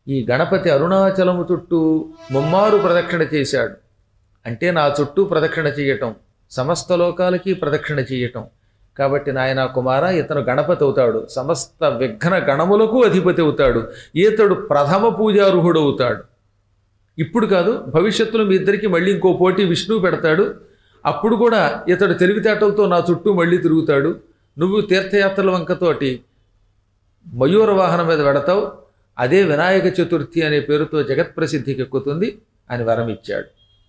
ఈ గణపతి అరుణాచలము చుట్టూ ముమ్మారు ప్రదక్షిణ చేశాడు అంటే నా చుట్టూ ప్రదక్షిణ చేయటం సమస్త లోకాలకి ప్రదక్షిణ చేయటం కాబట్టి నాయన కుమార ఇతను గణపతి అవుతాడు సమస్త విఘ్న గణములకు అధిపతి అవుతాడు ఈతడు ప్రథమ పూజార్హుడు అవుతాడు ఇప్పుడు కాదు భవిష్యత్తులో మీ ఇద్దరికి మళ్ళీ ఇంకో పోటీ విష్ణువు పెడతాడు అప్పుడు కూడా ఇతడు తెలివితేటలతో నా చుట్టూ మళ్ళీ తిరుగుతాడు నువ్వు తీర్థయాత్రల వంకతోటి మయూర వాహనం మీద వెడతావు అదే వినాయక చతుర్థి అనే పేరుతో జగత్ప్రసిద్ధికి ఎక్కుతుంది అని వరం ఇచ్చాడు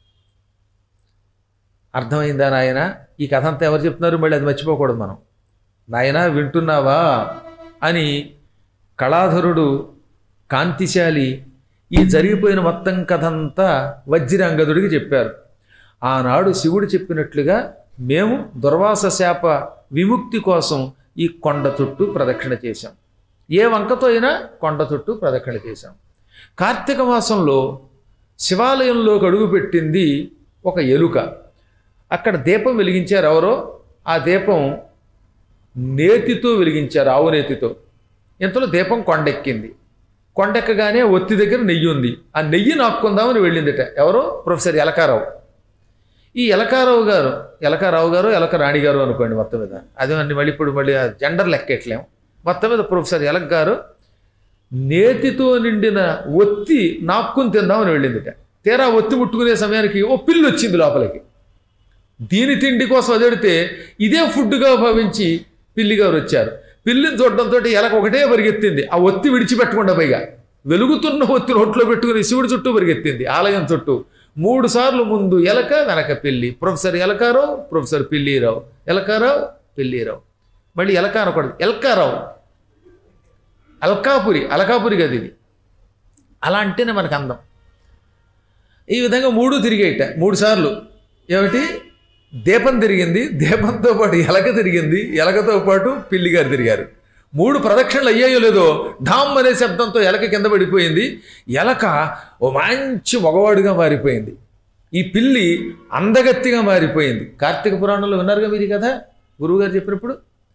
అర్థమైందా నాయన ఈ కథ అంతా ఎవరు చెప్తున్నారు మళ్ళీ అది మర్చిపోకూడదు మనం నాయన వింటున్నావా అని కళాధరుడు కాంతిశాలి ఈ జరిగిపోయిన మొత్తం కథ అంతా వజ్రాంగదుడికి చెప్పారు ఆనాడు శివుడు చెప్పినట్లుగా మేము దుర్వాస శాప విముక్తి కోసం ఈ కొండ చుట్టూ ప్రదక్షిణ చేశాం ఏ వంకతో అయినా కొండ చుట్టూ ప్రదక్షిణ చేశాం కార్తీక మాసంలో శివాలయంలోకి అడుగుపెట్టింది ఒక ఎలుక అక్కడ దీపం వెలిగించారు ఎవరో ఆ దీపం నేతితో వెలిగించారు ఆవు నేతితో ఇంతలో దీపం కొండెక్కింది కొండెక్కగానే ఒత్తి దగ్గర నెయ్యి ఉంది ఆ నెయ్యి నాక్కుందామని వెళ్ళిందిట ఎవరో ప్రొఫెసర్ ఎలకారావు ఈ ఎలకారావు గారు ఎలకారావు గారు ఎలక రాణి గారు అనుకోండి మొత్తం మీద అదే అన్ని మళ్ళీ ఇప్పుడు మళ్ళీ ఆ జెండర్ లెక్కెట్లేం మొత్తం మీద ప్రొఫెసర్ ఎలక్ గారు నేతితో నిండిన ఒత్తి నాక్కుని తిందామని వెళ్ళిందిట తీరా ఒత్తి ముట్టుకునే సమయానికి ఓ పిల్లి వచ్చింది లోపలికి దీని తిండి కోసం అదెడితే ఇదే ఫుడ్గా భావించి పిల్లి గారు వచ్చారు పిల్లిని చూడడంతో ఎలక ఒకటే పరిగెత్తింది ఆ ఒత్తి విడిచిపెట్టకుండా పైగా వెలుగుతున్న ఒత్తి నోట్లో పెట్టుకుని శివుడి చుట్టూ పరిగెత్తింది ఆలయం చుట్టూ మూడు సార్లు ముందు ఎలక వెనక పిల్లి ప్రొఫెసర్ ఎలకారావు ప్రొఫెసర్ పిల్లిరావు ఎలకారావు పిల్లిరావు మళ్ళీ ఎలక అనకూడదు ఎల్కారావు అల్కాపురి అలకాపురి గది ఇది అలా అంటేనే మనకు అందం ఈ విధంగా మూడు తిరిగేట మూడు సార్లు ఏమిటి దీపం తిరిగింది దీపంతో పాటు ఎలక తిరిగింది ఎలకతో పాటు పిల్లిగారు తిరిగారు మూడు ప్రదక్షిణలు అయ్యాయో లేదో ఢామ్ అనే శబ్దంతో ఎలక కింద పడిపోయింది ఎలక ఓ మంచి మగవాడుగా మారిపోయింది ఈ పిల్లి అందగత్తిగా మారిపోయింది కార్తీక పురాణంలో విన్నారుగా మీరు ఈ కథ గురువుగారు చెప్పినప్పుడు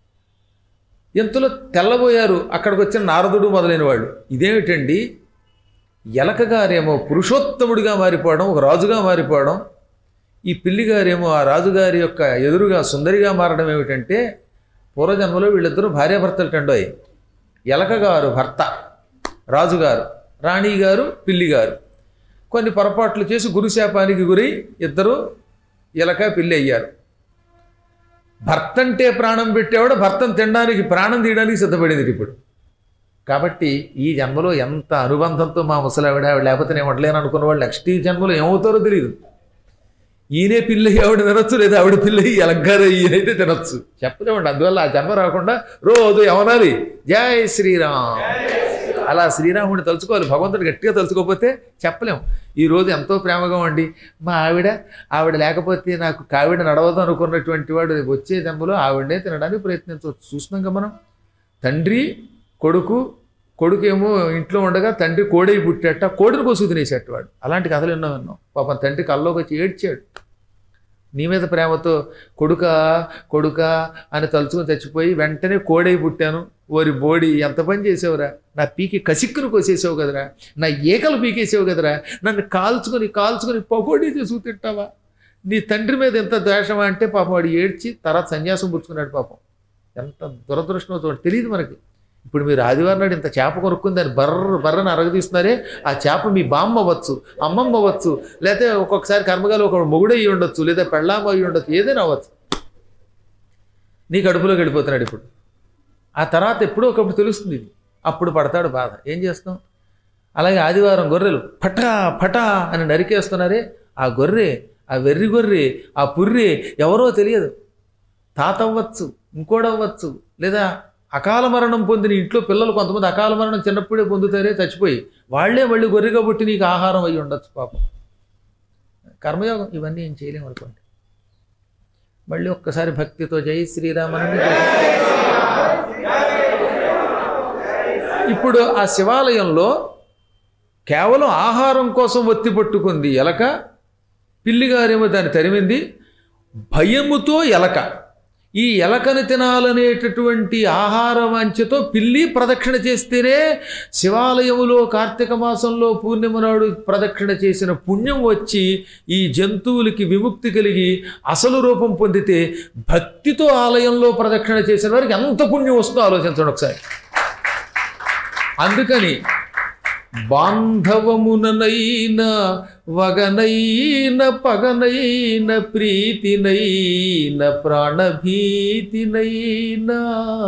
ఎంతలో తెల్లబోయారు అక్కడికి వచ్చిన నారదుడు మొదలైన వాళ్ళు ఇదేమిటండి ఎలకగారేమో పురుషోత్తముడిగా మారిపోవడం ఒక రాజుగా మారిపోవడం ఈ పిల్లిగారేమో ఆ రాజుగారి యొక్క ఎదురుగా సుందరిగా మారడం ఏమిటంటే పూర్వజన్మలో వీళ్ళిద్దరూ భార్యాభర్తలు టండోయ్ ఎలకగారు భర్త రాజుగారు రాణిగారు పిల్లిగారు కొన్ని పొరపాట్లు చేసి గురుశాపానికి గురై ఇద్దరు ఎలక పిల్లి అయ్యారు భర్త అంటే ప్రాణం పెట్టేవాడు భర్తను తినడానికి ప్రాణం తీయడానికి సిద్ధపడింది ఇప్పుడు కాబట్టి ఈ జన్మలో ఎంత అనుబంధంతో మా ముసలావిడ ఆవిడ లేకపోతే నేను ఉండలేను అనుకున్న వాళ్ళు నెక్స్ట్ ఈ జన్మలో ఏమవుతారో తెలియదు ఈయనే పిల్ల ఆవిడ తినొచ్చు లేదా ఆవిడ పిల్ల ఎలగ్గారు ఈయనైతే తినొచ్చు చెప్పలేమండి అందువల్ల ఆ జన్మ రాకుండా రోజు ఎవరాలి జై శ్రీరామ్ అలా శ్రీరాముడిని తలుచుకోవాలి భగవంతుడు గట్టిగా తలుచుకోకపోతే చెప్పలేం ఈ రోజు ఎంతో ప్రేమగా ఉండి మా ఆవిడ ఆవిడ లేకపోతే నాకు కావిడ నడవదు అనుకున్నటువంటి వాడు వచ్చే జన్మలో ఆవిడనే తినడానికి ప్రయత్నించవచ్చు చూస్తున్నాం కదా మనం తండ్రి కొడుకు కొడుకేమో ఇంట్లో ఉండగా తండ్రి కోడై పుట్టేట కోడిని కోసుకు తినేసేట వాడు అలాంటి కథలు ఎన్నో విన్నాం పాపం తండ్రి కల్లోకి వచ్చి ఏడ్చాడు నీ మీద ప్రేమతో కొడుక కొడుక అని తలుచుకుని చచ్చిపోయి వెంటనే కోడై పుట్టాను ఓరి బోడి ఎంత పని చేసావురా నా పీకి కసిక్కును కోసేసావు కదరా నా ఏకలు పీకేసావు కదరా నన్ను కాల్చుకొని కాల్చుకొని పకోడీ చేసుకు తింటావా నీ తండ్రి మీద ఎంత ద్వేషమా అంటే పాపం వాడు ఏడ్చి తర్వాత సన్యాసం పుచ్చుకున్నాడు పాపం ఎంత దురదృష్టమో చూడండి తెలియదు మనకి ఇప్పుడు మీరు ఆదివారం నాడు ఇంత చేప కొనుక్కుంది దాన్ని బర్ర బర్రని అరగదీస్తున్నారే ఆ చేప మీ బామ్మ అవ్వచ్చు అమ్మమ్మ అవ్వచ్చు లేకపోతే ఒక్కొక్కసారి కర్మగాలు ఒక మొగుడు అయ్యి ఉండొచ్చు లేదా పెళ్ళామ అయ్యి ఉండొచ్చు ఏదైనా అవ్వచ్చు నీ కడుపులోకి వెళ్ళిపోతున్నాడు ఇప్పుడు ఆ తర్వాత ఎప్పుడో ఒకప్పుడు తెలుస్తుంది ఇది అప్పుడు పడతాడు బాధ ఏం చేస్తాం అలాగే ఆదివారం గొర్రెలు పటా పటా అని నరికేస్తున్నారే ఆ గొర్రె ఆ వెర్రి గొర్రె ఆ పుర్రె ఎవరో తెలియదు తాత అవ్వచ్చు ఇంకోడవ్వచ్చు లేదా అకాల మరణం పొందిన ఇంట్లో పిల్లలు కొంతమంది అకాల మరణం చిన్నప్పుడే పొందుతారే చచ్చిపోయి వాళ్ళే మళ్ళీ గొర్రెగా పుట్టి నీకు ఆహారం అయ్యి ఉండొచ్చు పాపం కర్మయోగం ఇవన్నీ ఏం చేయలేము అనుకోండి మళ్ళీ ఒక్కసారి భక్తితో జై శ్రీరామని ఇప్పుడు ఆ శివాలయంలో కేవలం ఆహారం కోసం ఒత్తి పట్టుకుంది ఎలక పిల్లిగారేమో దాన్ని తరిమింది భయముతో ఎలక ఈ ఎలకని తినాలనేటటువంటి ఆహార వాంఛతో పిల్లి ప్రదక్షిణ చేస్తేనే శివాలయములో కార్తీక మాసంలో పూర్ణిమ నాడు ప్రదక్షిణ చేసిన పుణ్యం వచ్చి ఈ జంతువులకి విముక్తి కలిగి అసలు రూపం పొందితే భక్తితో ఆలయంలో ప్రదక్షిణ చేసిన వారికి ఎంత పుణ్యం వస్తుందో ఆలోచించండి ఒకసారి అందుకని బాంధవముననైన వగనైన పగనైన ప్రీతినైన ప్రాణభీతినైనా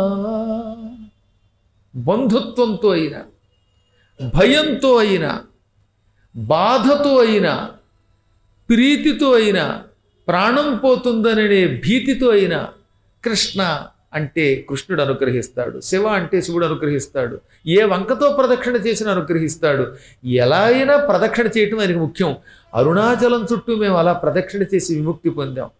బంధుత్వంతో అయినా భయంతో అయినా బాధతో అయినా ప్రీతితో అయినా ప్రాణం పోతుందననే భీతితో అయినా కృష్ణ అంటే కృష్ణుడు అనుగ్రహిస్తాడు శివ అంటే శివుడు అనుగ్రహిస్తాడు ఏ వంకతో ప్రదక్షిణ చేసినా అనుగ్రహిస్తాడు ఎలా అయినా ప్రదక్షిణ చేయటం ఆయనకి ముఖ్యం అరుణాచలం చుట్టూ మేము అలా ప్రదక్షిణ చేసి విముక్తి పొందాం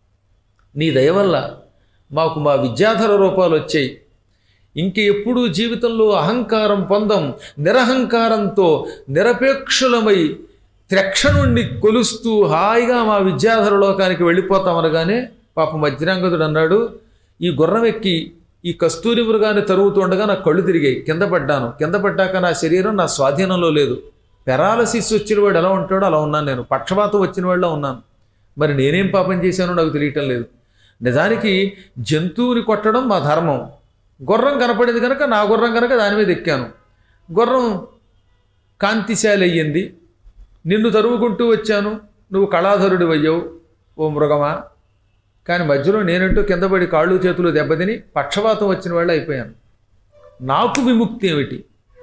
నీ దయ వల్ల మాకు మా విద్యాధర రూపాలు వచ్చాయి ఇంక ఎప్పుడూ జీవితంలో అహంకారం పొందం నిరహంకారంతో నిరపేక్షులమై త్రక్షణుణ్ణి కొలుస్తూ హాయిగా మా విద్యాధర లోకానికి వెళ్ళిపోతామనగానే పాప మధ్యరంగదుడు అన్నాడు ఈ గుర్రం ఎక్కి ఈ కస్తూరి మృగాన్ని తరుగుతుండగా నా కళ్ళు తిరిగాయి కింద పడ్డాను కింద పడ్డాక నా శరీరం నా స్వాధీనంలో లేదు పెరాలసిస్ వచ్చిన వాడు ఎలా ఉంటాడో అలా ఉన్నాను నేను పక్షపాతం వచ్చిన వాళ్ళ ఉన్నాను మరి నేనేం పాపం చేశానో నాకు తెలియటం లేదు నిజానికి జంతువుని కొట్టడం మా ధర్మం గుర్రం కనపడేది కనుక నా గుర్రం కనుక దాని మీద ఎక్కాను గుర్రం కాంతిశాలి అయ్యింది నిన్ను తరువుకుంటూ వచ్చాను నువ్వు కళాధరుడు అయ్యావు ఓ మృగమా కానీ మధ్యలో నేనంటూ కింద పడి కాళ్ళు చేతులు దెబ్బతిని పక్షవాతం వచ్చిన వాళ్ళు అయిపోయాను నాకు విముక్తి ఏమిటి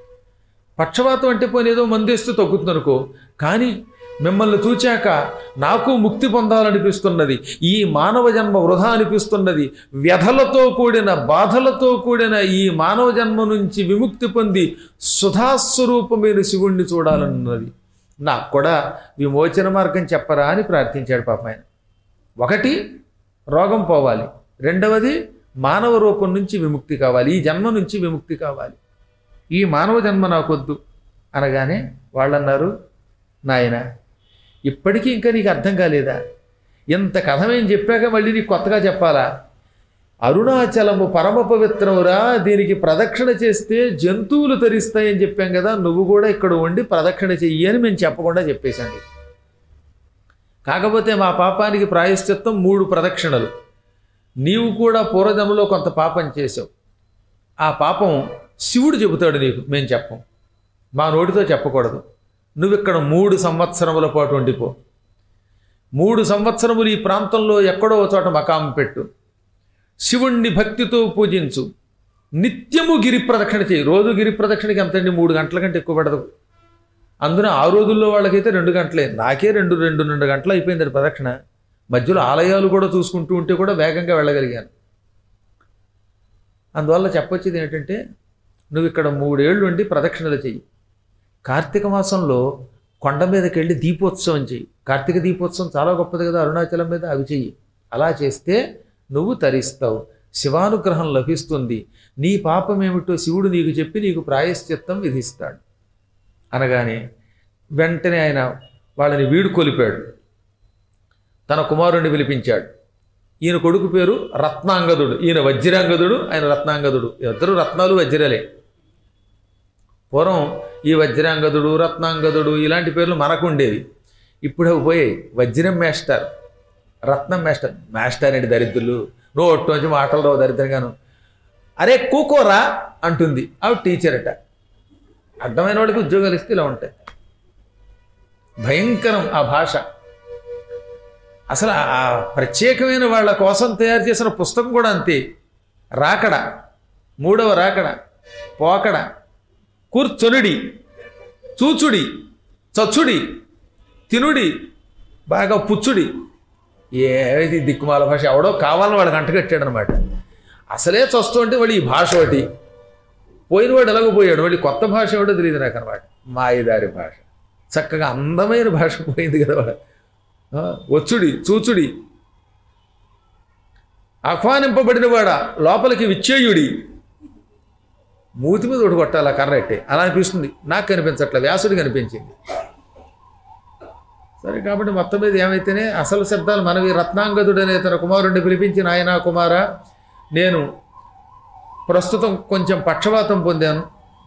పక్షవాతం అంటే పోనీ ఏదో మందేస్తూ తగ్గుతుంది అనుకో కానీ మిమ్మల్ని చూచాక నాకు ముక్తి పొందాలనిపిస్తున్నది ఈ మానవ జన్మ వృధా అనిపిస్తున్నది వ్యధలతో కూడిన బాధలతో కూడిన ఈ మానవ జన్మ నుంచి విముక్తి పొంది సుధాస్వరూపమైన శివుణ్ణి చూడాలన్నది నాకు కూడా విమోచన మార్గం చెప్పరా అని ప్రార్థించాడు పాప ఆయన ఒకటి రోగం పోవాలి రెండవది మానవ రూపం నుంచి విముక్తి కావాలి ఈ జన్మ నుంచి విముక్తి కావాలి ఈ మానవ జన్మ నాకొద్దు అనగానే వాళ్ళన్నారు నాయన ఇప్పటికీ ఇంకా నీకు అర్థం కాలేదా ఇంత కథమేం చెప్పాక మళ్ళీ నీకు కొత్తగా చెప్పాలా అరుణాచలము పరమ పవిత్రమురా దీనికి ప్రదక్షిణ చేస్తే జంతువులు తరిస్తాయని చెప్పాం కదా నువ్వు కూడా ఇక్కడ ఉండి ప్రదక్షిణ చెయ్యి అని మేము చెప్పకుండా చెప్పేశాండి కాకపోతే మా పాపానికి ప్రాయశ్చిత్తం మూడు ప్రదక్షిణలు నీవు కూడా పూర్వజన్మలో కొంత పాపం చేసావు ఆ పాపం శివుడు చెబుతాడు నీకు మేము చెప్పం మా నోటితో చెప్పకూడదు నువ్వు ఇక్కడ మూడు సంవత్సరముల పాటు ఉండిపో మూడు సంవత్సరములు ఈ ప్రాంతంలో ఎక్కడో ఒక చోట మకాం పెట్టు శివుణ్ణి భక్తితో పూజించు నిత్యము గిరి ప్రదక్షిణ చేయి రోజు గిరి ప్రదక్షిణకి ఎంతండి మూడు గంటల కంటే ఎక్కువ పడదు అందున ఆ రోజుల్లో వాళ్ళకైతే రెండు గంటలే నాకే రెండు రెండు రెండు గంటలు అయిపోయింది అది ప్రదక్షిణ మధ్యలో ఆలయాలు కూడా చూసుకుంటూ ఉంటే కూడా వేగంగా వెళ్ళగలిగాను అందువల్ల చెప్పొచ్చేది ఏంటంటే నువ్వు ఇక్కడ మూడేళ్ళు ఉండి ప్రదక్షిణలు చెయ్యి కార్తీక మాసంలో కొండ మీదకి వెళ్ళి దీపోత్సవం చెయ్యి కార్తీక దీపోత్సవం చాలా గొప్పది కదా అరుణాచలం మీద అవి చెయ్యి అలా చేస్తే నువ్వు తరిస్తావు శివానుగ్రహం లభిస్తుంది నీ పాపం ఏమిటో శివుడు నీకు చెప్పి నీకు ప్రాయశ్చిత్తం విధిస్తాడు అనగానే వెంటనే ఆయన వాళ్ళని వీడు కొలిపాడు తన కుమారుణ్ణి పిలిపించాడు ఈయన కొడుకు పేరు రత్నాంగదుడు ఈయన వజ్రాంగదుడు ఆయన రత్నాంగదుడు ఇద్దరు రత్నాలు వజ్రాలే పూర్వం ఈ వజ్రాంగదుడు రత్నాంగదుడు ఇలాంటి పేర్లు మనకు ఉండేవి ఇప్పుడు అవి పోయాయి వజ్రం మేస్టర్ రత్నం మేస్టర్ మేస్టర్ ఏంటి దరిద్రులు నోటి నుంచి మాటలు రావు దరిద్రంగాను అరే కూకోరా అంటుంది ఆవిడ టీచర్ అట అడ్డమైన వాడికి ఉద్యోగాలు ఇస్తే ఇలా ఉంటాయి భయంకరం ఆ భాష అసలు ఆ ప్రత్యేకమైన వాళ్ళ కోసం తయారు చేసిన పుస్తకం కూడా అంతే రాకడ మూడవ రాకడ పోకడ కూర్చొనుడి చూచుడి చచ్చుడి తినుడి బాగా పుచ్చుడి ఏది దిక్కుమాల భాష ఎవడో కావాలని వాడికి అంటగట్టాడు అనమాట అసలే చస్తుంటే వాడు ఈ భాష ఒకటి పోయిన వాడు ఎలాగో పోయాడు వాడి కొత్త భాష ఎవడో తెలియదు నాకు అనమాట మాయదారి భాష చక్కగా అందమైన భాష పోయింది కదా వాడు ఆ, వచ్చుడి చూచుడి ఆహ్వానింపబడిన వాడ లోపలికి విచ్చేయుడి మూతి మీద ఒకటి కొట్టాలి కర్రెట్టే అలా అనిపిస్తుంది నాకు కనిపించట్లే వ్యాసుడికి కనిపించింది సరే కాబట్టి మొత్తం మీద ఏమైతేనే అసలు శబ్దాలు మనవి రత్నాంగదుడు అనే తన కుమారుడిని పిలిపించి నాయనా కుమార నేను ప్రస్తుతం కొంచెం పక్షవాతం పొందాను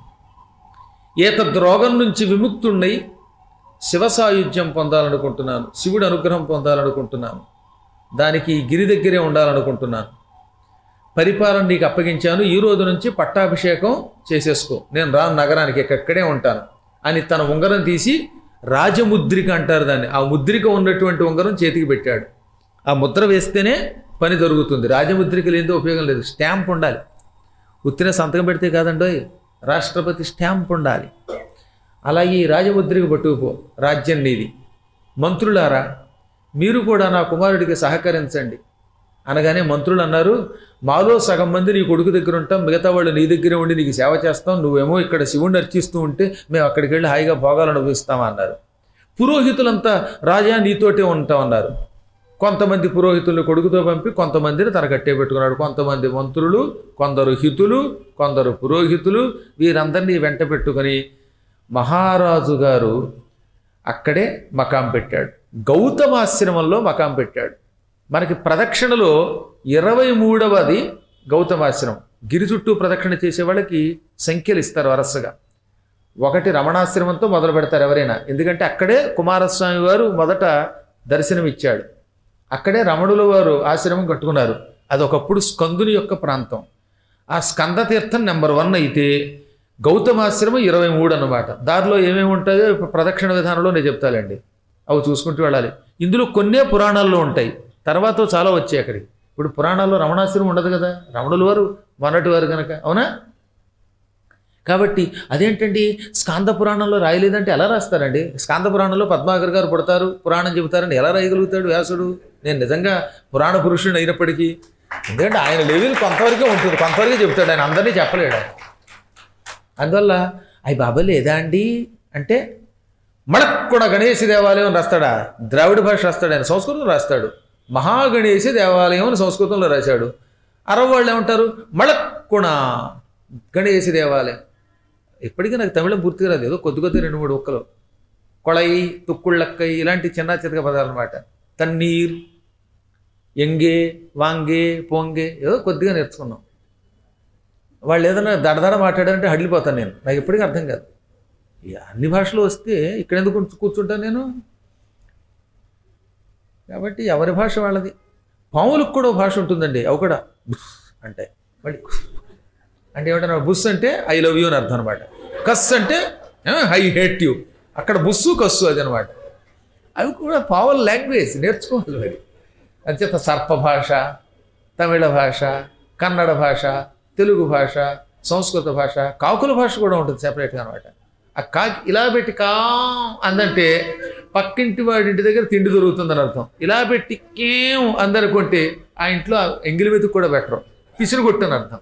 ఏతద్రోగం నుంచి విముక్తున్నై శివ సాయుధ్యం పొందాలనుకుంటున్నాను శివుడు అనుగ్రహం పొందాలనుకుంటున్నాను దానికి ఈ గిరి దగ్గరే ఉండాలనుకుంటున్నాను పరిపాలన నీకు అప్పగించాను ఈ రోజు నుంచి పట్టాభిషేకం చేసేసుకో నేను రాను నగరానికి ఇక్కడే ఉంటాను అని తన ఉంగరం తీసి రాజముద్రిక అంటారు దాన్ని ఆ ముద్రిక ఉన్నటువంటి ఉంగరం చేతికి పెట్టాడు ఆ ముద్ర వేస్తేనే పని జరుగుతుంది రాజముద్రిక లేనిదే ఉపయోగం లేదు స్టాంప్ ఉండాలి ఉత్తిన సంతకం పెడితే కాదండోయ్ రాష్ట్రపతి స్టాంప్ ఉండాలి అలాగే ఈ రాజముద్రిక పట్టుకుపో రాజ్యం నీది మంత్రులారా మీరు కూడా నా కుమారుడికి సహకరించండి అనగానే మంత్రులు అన్నారు మాలో సగం మంది నీ కొడుకు దగ్గర ఉంటాం మిగతా వాళ్ళు నీ దగ్గరే ఉండి నీకు సేవ చేస్తాం నువ్వేమో ఇక్కడ శివుణ్ణి అర్చిస్తూ ఉంటే మేము అక్కడికి వెళ్ళి హాయిగా భోగాలు అనుభవిస్తామా అన్నారు పురోహితులంతా రాజా నీతోటే ఉంటామన్నారు కొంతమంది పురోహితుల్ని కొడుకుతో పంపి కొంతమందిని తన కట్టే పెట్టుకున్నాడు కొంతమంది మంత్రులు కొందరు హితులు కొందరు పురోహితులు వీరందరినీ వెంట పెట్టుకొని మహారాజు గారు అక్కడే మకాం పెట్టాడు గౌతమాశ్రమంలో మకాం పెట్టాడు మనకి ప్రదక్షిణలో ఇరవై మూడవది గౌతమాశ్రమం గిరి చుట్టూ ప్రదక్షిణ చేసే వాళ్ళకి సంఖ్యలు ఇస్తారు వరసగా ఒకటి రమణాశ్రమంతో మొదలు పెడతారు ఎవరైనా ఎందుకంటే అక్కడే కుమారస్వామి వారు మొదట దర్శనం ఇచ్చాడు అక్కడే రమణుల వారు ఆశ్రమం కట్టుకున్నారు అది ఒకప్పుడు స్కందుని యొక్క ప్రాంతం ఆ స్కంద తీర్థం నెంబర్ వన్ అయితే గౌతమాశ్రమం ఇరవై మూడు అన్నమాట దారిలో ఏమేమి ఉంటాయో ఇప్పుడు ప్రదక్షిణ విధానంలో నేను చెప్తానండి అవి చూసుకుంటూ వెళ్ళాలి ఇందులో కొన్నే పురాణాల్లో ఉంటాయి తర్వాత చాలా వచ్చాయి అక్కడికి ఇప్పుడు పురాణాల్లో రమణాశ్రమం ఉండదు కదా రమణుల వారు మొన్నటి వారు కనుక అవునా కాబట్టి అదేంటండి స్కాంద పురాణంలో రాయలేదంటే ఎలా రాస్తారండి స్కాంద పురాణంలో పద్మాకర్ గారు పుడతారు పురాణం చెబుతారని ఎలా రాయగలుగుతాడు వ్యాసుడు నేను నిజంగా పురాణ పురుషుడు అయినప్పటికీ ఎందుకంటే ఆయన లెవెల్ కొంతవరకే ఉంటుంది కొంతవరకే చెబుతాడు ఆయన అందరినీ చెప్పలేడు ఆయన అందువల్ల అయ్యి బాబా లేదా అండి అంటే మనకు కూడా గణేశ దేవాలయం అని రాస్తాడా ద్రావిడ భాష రాస్తాడు ఆయన సంస్కృతం రాస్తాడు మహాగణేశ దేవాలయం అని సంస్కృతంలో రాశాడు అరవ వాళ్ళు ఏమంటారు మళక్కుణ గణేశ దేవాలయం ఇప్పటికీ నాకు తమిళం పూర్తిగా రాదు ఏదో కొద్ది కొద్ది రెండు మూడు ఒక్కలు కొళయి తుక్కుళ్ళక్కై ఇలాంటి చిన్న చితక పదాలు అనమాట తన్నీర్ ఎంగే వాంగే పొంగే ఏదో కొద్దిగా నేర్చుకున్నాం వాళ్ళు ఏదైనా దడదడ మాట్లాడారంటే హడిలిపోతాను నేను నాకు ఎప్పటికీ అర్థం కాదు ఈ అన్ని భాషలు వస్తే ఇక్కడ ఎందుకు కూర్చు- కూర్చుంటాను నేను కాబట్టి ఎవరి భాష వాళ్ళది పాములకు కూడా ఒక భాష ఉంటుందండి అవి కూడా బుస్ అంటే మళ్ళీ అంటే ఏమంటారు బుస్ అంటే ఐ లవ్ యూ అని అర్థం అనమాట కస్ అంటే ఐ హేట్ యూ అక్కడ బుస్సు కస్సు అది అనమాట అవి కూడా పావుల లాంగ్వేజ్ నేర్చుకోవాలి మరి అంచేత సర్ప భాష తమిళ భాష కన్నడ భాష తెలుగు భాష సంస్కృత భాష కాకుల భాష కూడా ఉంటుంది సెపరేట్గా అనమాట ఆ కాకి ఇలా పెట్టి కా అందంటే పక్కింటి వాడి ఇంటి దగ్గర తిండి దొరుకుతుందని అర్థం ఇలా పెట్టి కేం అందనుకుంటే ఆ ఇంట్లో ఎంగిలి మెతుకు కూడా పెట్టరు పిసిరు కొట్టని అర్థం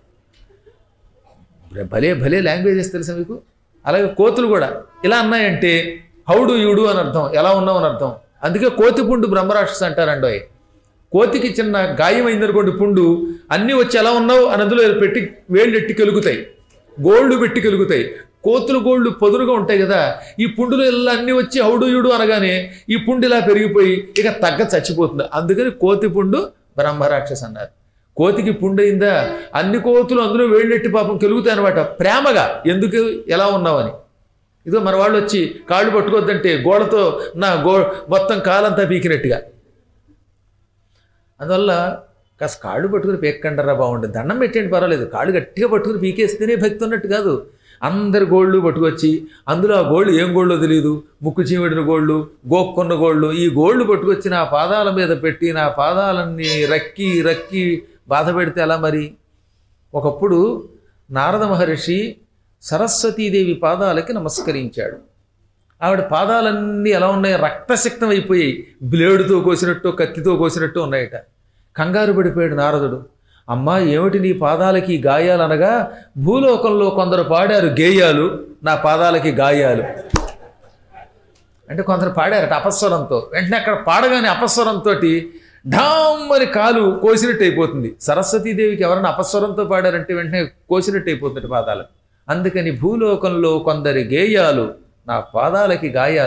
భలే భలే లాంగ్వేజెస్ తెలుసా మీకు అలాగే కోతులు కూడా ఇలా అన్నాయంటే హౌడు యుడు అని అర్థం ఎలా ఉన్నావు అని అర్థం అందుకే కోతి పుండు బ్రహ్మరాక్షస్ అంటారండి కోతికి చిన్న గాయం అయిందనుకోండి పుండు అన్నీ వచ్చి ఎలా ఉన్నావు అని అందులో పెట్టి వేళ్ళు ఎట్టి కెలుగుతాయి గోల్డ్ పెట్టి కెలుగుతాయి కోతులు గోళ్ళు పొదురుగా ఉంటాయి కదా ఈ పుండులు ఇలా అన్నీ వచ్చి హౌడు యుడు అనగానే ఈ పుండు ఇలా పెరిగిపోయి ఇక తగ్గ చచ్చిపోతుంది అందుకని కోతి పుండు బ్రహ్మరాక్షస్ అన్నారు కోతికి పుండైందా అన్ని కోతులు అందులో వేళ్ళెట్టి పాపం కెలుగుతాయి అనమాట ప్రేమగా ఎందుకు ఎలా ఉన్నావని ఇదో మన వాళ్ళు వచ్చి కాళ్ళు పట్టుకోవద్దంటే గోడతో నా గో మొత్తం కాలంతా పీకినట్టుగా అందువల్ల కాస్త కాళ్ళు పట్టుకుని పీక్కండరా బాగుంటుంది దండం పెట్టండి పర్వాలేదు కాళ్ళు గట్టిగా పట్టుకుని పీకేస్తేనే భక్తి ఉన్నట్టు కాదు అందరి గోళ్ళు పట్టుకొచ్చి అందులో ఆ గోళ్ళు ఏం గోళ్ళో తెలియదు ముక్కు చీమిడిన గోళ్ళు గోక్కున్న గోళ్ళు ఈ గోళ్ళు పట్టుకొచ్చి నా పాదాల మీద పెట్టి నా పాదాలన్నీ రక్కి రక్కి బాధ పెడితే ఎలా మరి ఒకప్పుడు నారద మహర్షి సరస్వతీదేవి పాదాలకి నమస్కరించాడు ఆవిడ పాదాలన్నీ ఎలా ఉన్నాయి రక్తసిక్తం అయిపోయాయి బ్లేడుతో కోసినట్టు కత్తితో కోసినట్టు ఉన్నాయట కంగారు పడిపోయాడు నారదుడు అమ్మా ఏమిటి నీ పాదాలకి ఈ గాయాలు అనగా భూలోకంలో కొందరు పాడారు గేయాలు నా పాదాలకి గాయాలు అంటే కొందరు పాడారట అపస్వరంతో వెంటనే అక్కడ పాడగానే అపస్వరంతో ఢామ్ అని కాలు కోసినట్టు అయిపోతుంది సరస్వతీదేవికి ఎవరైనా అపస్వరంతో పాడారంటే వెంటనే కోసినట్టు అయిపోతుంది పాదాలు అందుకని భూలోకంలో కొందరి గేయాలు నా పాదాలకి గాయాలు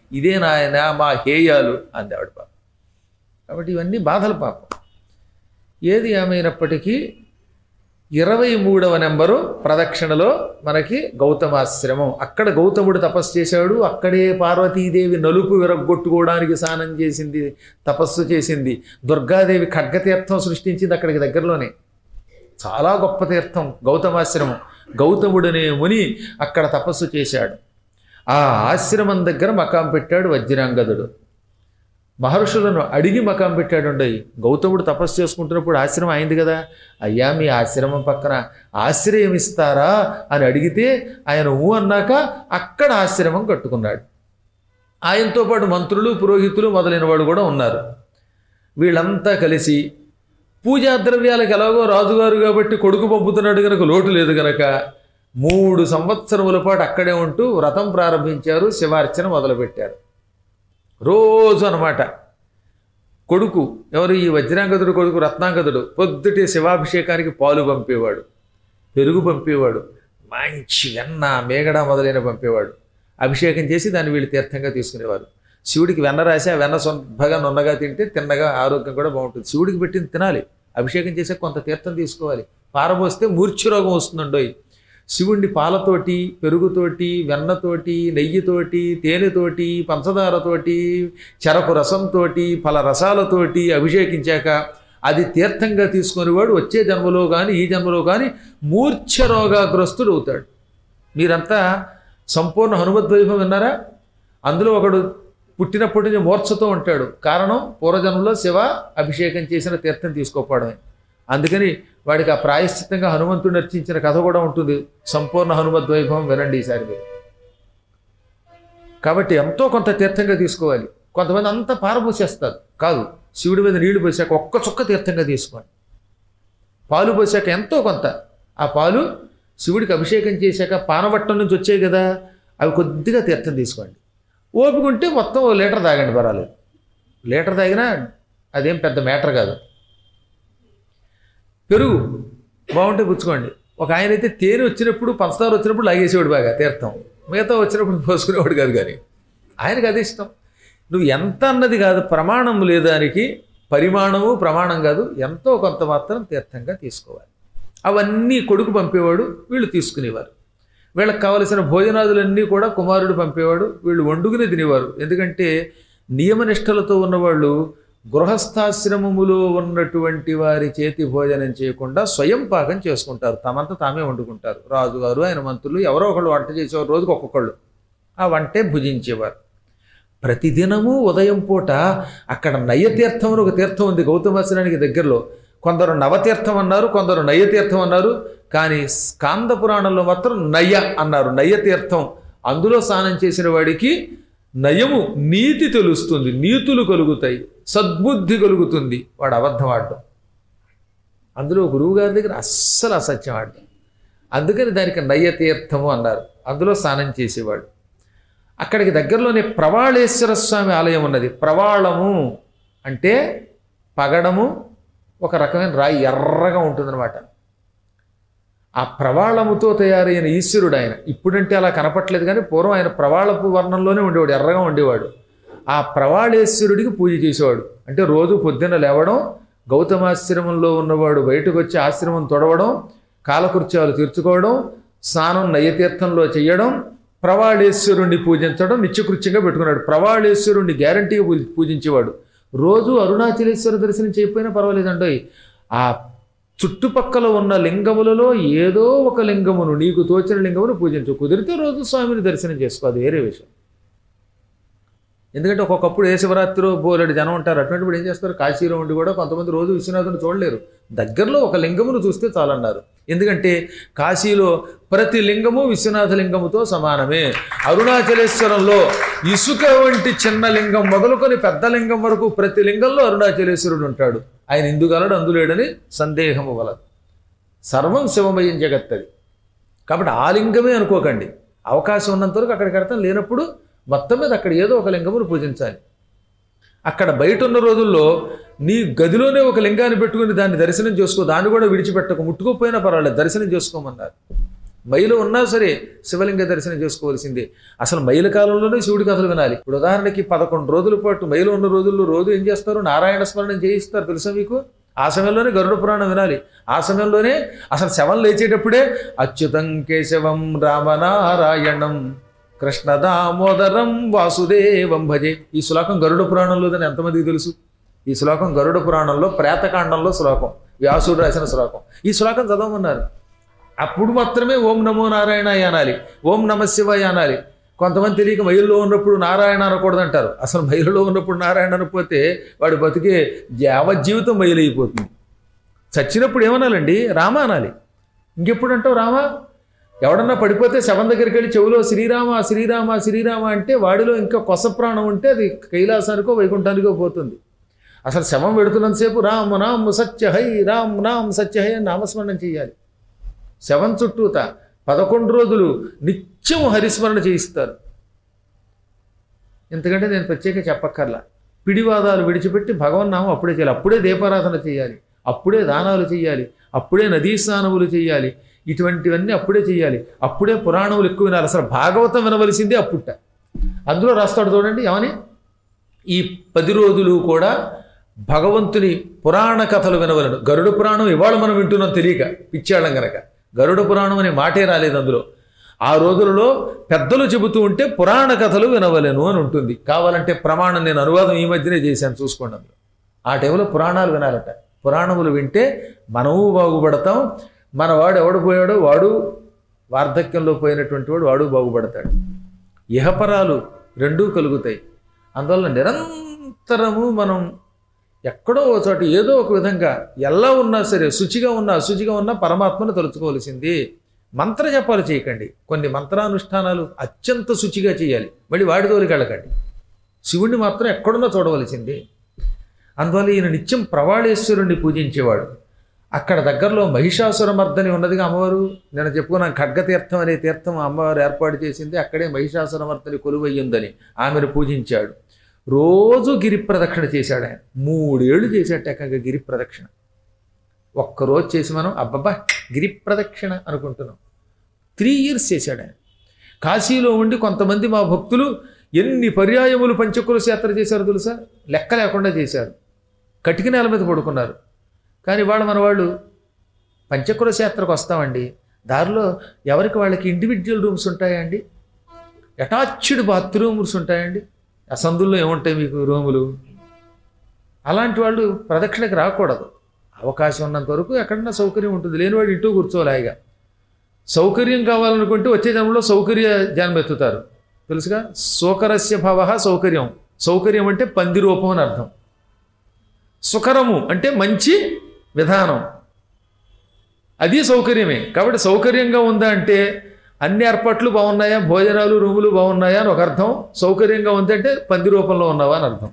ఇదే నాయన మా హేయాలు అంది ఆవిడ పాపం కాబట్టి ఇవన్నీ బాధలు పాపం ఏది ఏమైనప్పటికీ ఇరవై మూడవ నెంబరు ప్రదక్షిణలో మనకి గౌతమాశ్రమం అక్కడ గౌతముడు తపస్సు చేశాడు అక్కడే పార్వతీదేవి నలుపు విరగొట్టుకోవడానికి స్నానం చేసింది తపస్సు చేసింది దుర్గాదేవి ఖడ్గతీర్థం సృష్టించింది అక్కడికి దగ్గరలోనే చాలా గొప్ప తీర్థం గౌతమాశ్రమం గౌతముడనే ముని అక్కడ తపస్సు చేశాడు ఆ ఆశ్రమం దగ్గర మకాం పెట్టాడు వజ్రాంగదుడు మహర్షులను అడిగి మకాం పెట్టాడు గౌతముడు తపస్సు చేసుకుంటున్నప్పుడు ఆశ్రమం అయింది కదా అయ్యా మీ ఆశ్రమం పక్కన ఆశ్రయం ఇస్తారా అని అడిగితే ఆయన ఊ అన్నాక అక్కడ ఆశ్రమం కట్టుకున్నాడు ఆయనతో పాటు మంత్రులు పురోహితులు మొదలైన వాడు కూడా ఉన్నారు వీళ్ళంతా కలిసి పూజా ద్రవ్యాలకు ఎలాగో రాజుగారు కాబట్టి కొడుకు పంపుతున్నాడు కనుక లోటు లేదు కనుక మూడు సంవత్సరముల పాటు అక్కడే ఉంటూ వ్రతం ప్రారంభించారు శివార్చన మొదలుపెట్టారు రోజు అన్నమాట కొడుకు ఎవరు ఈ వజ్రాంగదుడు కొడుకు రత్నాంగదుడు పొద్దుటే శివాభిషేకానికి పాలు పంపేవాడు పెరుగు పంపేవాడు మంచి వెన్న మేగడ మొదలైన పంపేవాడు అభిషేకం చేసి దాన్ని వీళ్ళు తీర్థంగా తీసుకునేవారు శివుడికి వెన్న రాసి ఆ వెన్న సొంతగా నున్నగా తింటే తిన్నగా ఆరోగ్యం కూడా బాగుంటుంది శివుడికి పెట్టింది తినాలి అభిషేకం చేసే కొంత తీర్థం తీసుకోవాలి పారబోస్తే మూర్ఛరోగం వస్తుందండోయ్ శివుణ్ణి పాలతోటి పెరుగుతోటి వెన్నతోటి నెయ్యితోటి తేనెతోటి పంచదారతోటి చెరకు రసంతోటి ఫల రసాలతోటి అభిషేకించాక అది తీర్థంగా తీసుకునేవాడు వచ్చే జన్మలో కానీ ఈ జన్మలో కానీ మూర్ఛరోగాగ్రస్తుడు అవుతాడు మీరంతా సంపూర్ణ హనుమద్వైభవం విన్నారా అందులో ఒకడు పుట్టినప్పటి నుంచి మూర్ఛతో ఉంటాడు కారణం పూర్వజన్మలో శివ అభిషేకం చేసిన తీర్థం తీసుకోకపోవడమే అందుకని వాడికి ఆ ప్రాయశ్చిత్తంగా హనుమంతుడు నర్చించిన కథ కూడా ఉంటుంది సంపూర్ణ హనుమద్వైభవం వినండి ఈసారి మీరు కాబట్టి ఎంతో కొంత తీర్థంగా తీసుకోవాలి కొంతమంది అంతా పారపోసేస్తారు కాదు శివుడి మీద నీళ్లు పోసాక ఒక్క చుక్క తీర్థంగా తీసుకోండి పాలు పోసాక ఎంతో కొంత ఆ పాలు శివుడికి అభిషేకం చేశాక పానవట్టం నుంచి వచ్చాయి కదా అవి కొద్దిగా తీర్థం తీసుకోండి ఓపిక ఉంటే మొత్తం ఓ లీటర్ తాగండి పర్వాలేదు లీటర్ తాగినా అదేం పెద్ద మ్యాటర్ కాదు పెరుగు బాగుంటే పుచ్చుకోండి ఒక ఆయన అయితే తేనె వచ్చినప్పుడు పంచదార వచ్చినప్పుడు లాగేసేవాడు బాగా తీర్థం మిగతా వచ్చినప్పుడు పోసుకునేవాడు కాదు కానీ ఆయనకు అది ఇష్టం నువ్వు ఎంత అన్నది కాదు ప్రమాణం లేదానికి పరిమాణము ప్రమాణం కాదు ఎంతో కొంత మాత్రం తీర్థంగా తీసుకోవాలి అవన్నీ కొడుకు పంపేవాడు వీళ్ళు తీసుకునేవారు వీళ్ళకి కావలసిన భోజనాదులన్నీ కూడా కుమారుడు పంపేవాడు వీళ్ళు వండుకుని తినేవారు ఎందుకంటే నియమనిష్టలతో ఉన్నవాళ్ళు గృహస్థాశ్రమములో ఉన్నటువంటి వారి చేతి భోజనం చేయకుండా స్వయం పాకం చేసుకుంటారు తమంతా తామే వండుకుంటారు రాజుగారు ఆయన మంత్రులు ఎవరో ఒకళ్ళు వంట చేసేవారు రోజుకు ఒక్కొక్కళ్ళు ఆ వంటే భుజించేవారు ప్రతిదినము ఉదయం పూట అక్కడ నయ్యతీర్థం అని ఒక తీర్థం ఉంది గౌతమాశ్రానికి దగ్గరలో కొందరు నవతీర్థం అన్నారు కొందరు నయ్యతీర్థం అన్నారు కానీ స్కాంద పురాణంలో మాత్రం నయ్య అన్నారు నయ్యతీర్థం అందులో స్నానం చేసిన వాడికి నయము నీతి తెలుస్తుంది నీతులు కలుగుతాయి సద్బుద్ధి కలుగుతుంది వాడు అబద్ధం ఆడడం అందులో గురువు గారి దగ్గర అస్సలు అసత్యం ఆడడం అందుకని దానికి నయ్యతీర్థము అన్నారు అందులో స్నానం చేసేవాడు అక్కడికి దగ్గరలోనే ప్రవాళేశ్వర స్వామి ఆలయం ఉన్నది ప్రవాళము అంటే పగడము ఒక రకమైన రాయి ఎర్రగా ఉంటుందన్నమాట ఆ ప్రవాళముతో తయారైన ఈశ్వరుడు ఆయన ఇప్పుడంటే అలా కనపట్లేదు కానీ పూర్వం ఆయన ప్రవాళపు వర్ణంలోనే ఉండేవాడు ఎర్రగా ఉండేవాడు ఆ ప్రవాళేశ్వరుడికి పూజ చేసేవాడు అంటే రోజు పొద్దున్న లేవడం గౌతమాశ్రమంలో ఉన్నవాడు బయటకు వచ్చి ఆశ్రమం తొడవడం కాలకృత్యాలు తీర్చుకోవడం స్నానం నయ్యతీర్థంలో చేయడం ప్రవాళేశ్వరుణ్ణి పూజించడం నిత్యకృత్యంగా పెట్టుకున్నాడు ప్రవాళేశ్వరుణ్ణి గ్యారంటీగా పూజ పూజించేవాడు రోజు అరుణాచలేశ్వర దర్శనం చేయకపోయినా పర్వాలేదండి ఆ చుట్టుపక్కల ఉన్న లింగములలో ఏదో ఒక లింగమును నీకు తోచిన లింగమును పూజించు కుదిరితే రోజు స్వామిని దర్శనం చేసుకో అది వేరే విషయం ఎందుకంటే ఒక్కొక్కప్పుడు ఏ శివరాత్రిలో బోలెడు జనం ఉంటారు అటువంటిప్పుడు ఏం చేస్తారు కాశీలో ఉండి కూడా కొంతమంది రోజు విశ్వనాథుని చూడలేరు దగ్గరలో ఒక లింగమును చూస్తే చాలన్నారు ఎందుకంటే కాశీలో ప్రతి లింగము విశ్వనాథ లింగముతో సమానమే అరుణాచలేశ్వరంలో ఇసుక వంటి చిన్న లింగం మొదలుకొని పెద్ద లింగం వరకు ప్రతి లింగంలో అరుణాచలేశ్వరుడు ఉంటాడు ఆయన ఇందుగలడు అందులేడని సందేహము వలదు సర్వం శివమయం జగత్తది కాబట్టి ఆ లింగమే అనుకోకండి అవకాశం ఉన్నంత వరకు అక్కడికి అర్థం లేనప్పుడు మొత్తం మీద అక్కడ ఏదో ఒక లింగమును పూజించాలి అక్కడ బయట ఉన్న రోజుల్లో నీ గదిలోనే ఒక లింగాన్ని పెట్టుకుని దాన్ని దర్శనం చేసుకో దాన్ని కూడా విడిచిపెట్టక ముట్టుకోపోయినా పర్వాలేదు దర్శనం చేసుకోమన్నారు మైలు ఉన్నా సరే శివలింగ దర్శనం చేసుకోవాల్సిందే అసలు మైలు కాలంలోనే శివుడి కథలు వినాలి ఇప్పుడు ఉదాహరణకి పదకొండు రోజుల పాటు మైలు ఉన్న రోజుల్లో రోజు ఏం చేస్తారు నారాయణ స్మరణం చేయిస్తారు తెలుసా మీకు ఆ సమయంలోనే గరుడ పురాణం వినాలి ఆ సమయంలోనే అసలు శవం లేచేటప్పుడే అచ్యుతం కేశవం రామనారాయణం కృష్ణ దామోదరం వాసుదేవం భజే ఈ శ్లోకం గరుడ పురాణంలోదని ఎంతమందికి తెలుసు ఈ శ్లోకం గరుడ పురాణంలో ప్రేతకాండంలో శ్లోకం వ్యాసుడు రాసిన శ్లోకం ఈ శ్లోకం చదవమన్నారు అప్పుడు మాత్రమే ఓం నమో నారాయణ అనాలి ఓం నమ శివాయ అనాలి కొంతమంది తెలియక మైలులో ఉన్నప్పుడు నారాయణ అనకూడదు అంటారు అసలు మైలులో ఉన్నప్పుడు నారాయణ అనకపోతే వాడు బతికే యావజ్జీవితం మైలు అయిపోతుంది చచ్చినప్పుడు ఏమనాలండి రామ అనాలి ఇంకెప్పుడు అంటావు రామ ఎవడన్నా పడిపోతే శవం దగ్గరికి వెళ్ళి చెవులో శ్రీరామ శ్రీరామ శ్రీరామ అంటే వాడిలో ఇంకా కొస ప్రాణం ఉంటే అది కైలాసానికో వైకుంఠానికో పోతుంది అసలు శవం పెడుతున్నంతసేపు రామ్ నామ్ సత్య హై రామ్ నామ్ సత్య హై అని నామస్మరణం చేయాలి శవం చుట్టూత పదకొండు రోజులు నిత్యం హరిస్మరణ చేయిస్తారు ఎందుకంటే నేను ప్రత్యేక చెప్పక్కర్లా పిడివాదాలు విడిచిపెట్టి భగవన్నామం అప్పుడే చేయాలి అప్పుడే దీపారాధన చేయాలి అప్పుడే దానాలు చేయాలి అప్పుడే నదీ స్నానములు చేయాలి ఇటువంటివన్నీ అప్పుడే చేయాలి అప్పుడే పురాణములు ఎక్కువ వినాలి అసలు భాగవతం వినవలసిందే అప్పుట అందులో రాస్తాడు చూడండి ఏమని ఈ పది రోజులు కూడా భగవంతుని పురాణ కథలు వినవలను గరుడ పురాణం ఇవాళ మనం వింటున్నాం తెలియక పిచ్చాళ్ళం గనక గరుడ పురాణం అనే మాటే రాలేదు అందులో ఆ రోజులలో పెద్దలు చెబుతూ ఉంటే పురాణ కథలు వినవలెను అని ఉంటుంది కావాలంటే ప్రమాణం నేను అనువాదం ఈ మధ్యనే చేశాను చూసుకోండి అందులో ఆ టైంలో పురాణాలు వినాలట పురాణములు వింటే మనము బాగుపడతాం మన వాడు ఎవడు పోయాడో వాడు వార్ధక్యంలో పోయినటువంటి వాడు వాడు బాగుపడతాడు ఇహపరాలు రెండూ కలుగుతాయి అందువల్ల నిరంతరము మనం ఎక్కడో ఒక చోట ఏదో ఒక విధంగా ఎలా ఉన్నా సరే శుచిగా ఉన్నా అశుచిగా ఉన్నా పరమాత్మను తలుచుకోవాల్సింది మంత్ర జపాలు చేయకండి కొన్ని మంత్రానుష్ఠానాలు అత్యంత శుచిగా చేయాలి మళ్ళీ వాడి తోలికి వెళ్ళకండి శివుణ్ణి మాత్రం ఎక్కడున్నా చూడవలసింది అందువల్ల ఈయన నిత్యం ప్రవాళేశ్వరుణ్ణి పూజించేవాడు అక్కడ దగ్గరలో మహిషాసురమర్దని ఉన్నదిగా అమ్మవారు నేను చెప్పుకున్నాను ఖడ్గతీర్థం అనే తీర్థం అమ్మవారు ఏర్పాటు చేసింది అక్కడే మహిషాసురమర్దని కొలువయ్యిందని ఆమెను పూజించాడు రోజు గిరి ప్రదక్షిణ చేశాడు ఆయన మూడేళ్లు చేశాట ఏకంగా గిరి ప్రదక్షిణ ఒక్కరోజు చేసి మనం అబ్బబ్బా గిరి ప్రదక్షిణ అనుకుంటున్నాం త్రీ ఇయర్స్ చేశాడు ఆయన కాశీలో ఉండి కొంతమంది మా భక్తులు ఎన్ని పర్యాయములు పంచకుల యాత్ర చేశారు తెలుసా లెక్క లేకుండా చేశారు కటిక నేల మీద పడుకున్నారు కానీ వాళ్ళు మన వాళ్ళు పంచకుల యాత్రకు వస్తామండి దారిలో ఎవరికి వాళ్ళకి ఇండివిజువల్ రూమ్స్ ఉంటాయా అండి అటాచ్డ్ బాత్రూమ్స్ ఉంటాయండి ఆ సందుల్లో ఏముంటాయి మీకు రూములు అలాంటి వాళ్ళు ప్రదక్షిణకి రాకూడదు అవకాశం ఉన్నంత వరకు ఎక్కడన్నా సౌకర్యం ఉంటుంది లేనివాడు ఇంటూ కూర్చోవాలి హాయిగా సౌకర్యం కావాలనుకుంటే వచ్చే జన్మలో సౌకర్య జన్మెత్తుతారు తెలుసుగా సోకరస్య భవ సౌకర్యం సౌకర్యం అంటే పంది రూపం అని అర్థం సుకరము అంటే మంచి విధానం అది సౌకర్యమే కాబట్టి సౌకర్యంగా ఉందా అంటే అన్ని ఏర్పాట్లు బాగున్నాయా భోజనాలు రూములు బాగున్నాయా అని ఒక అర్థం సౌకర్యంగా ఉందంటే పంది రూపంలో ఉన్నావా అని అర్థం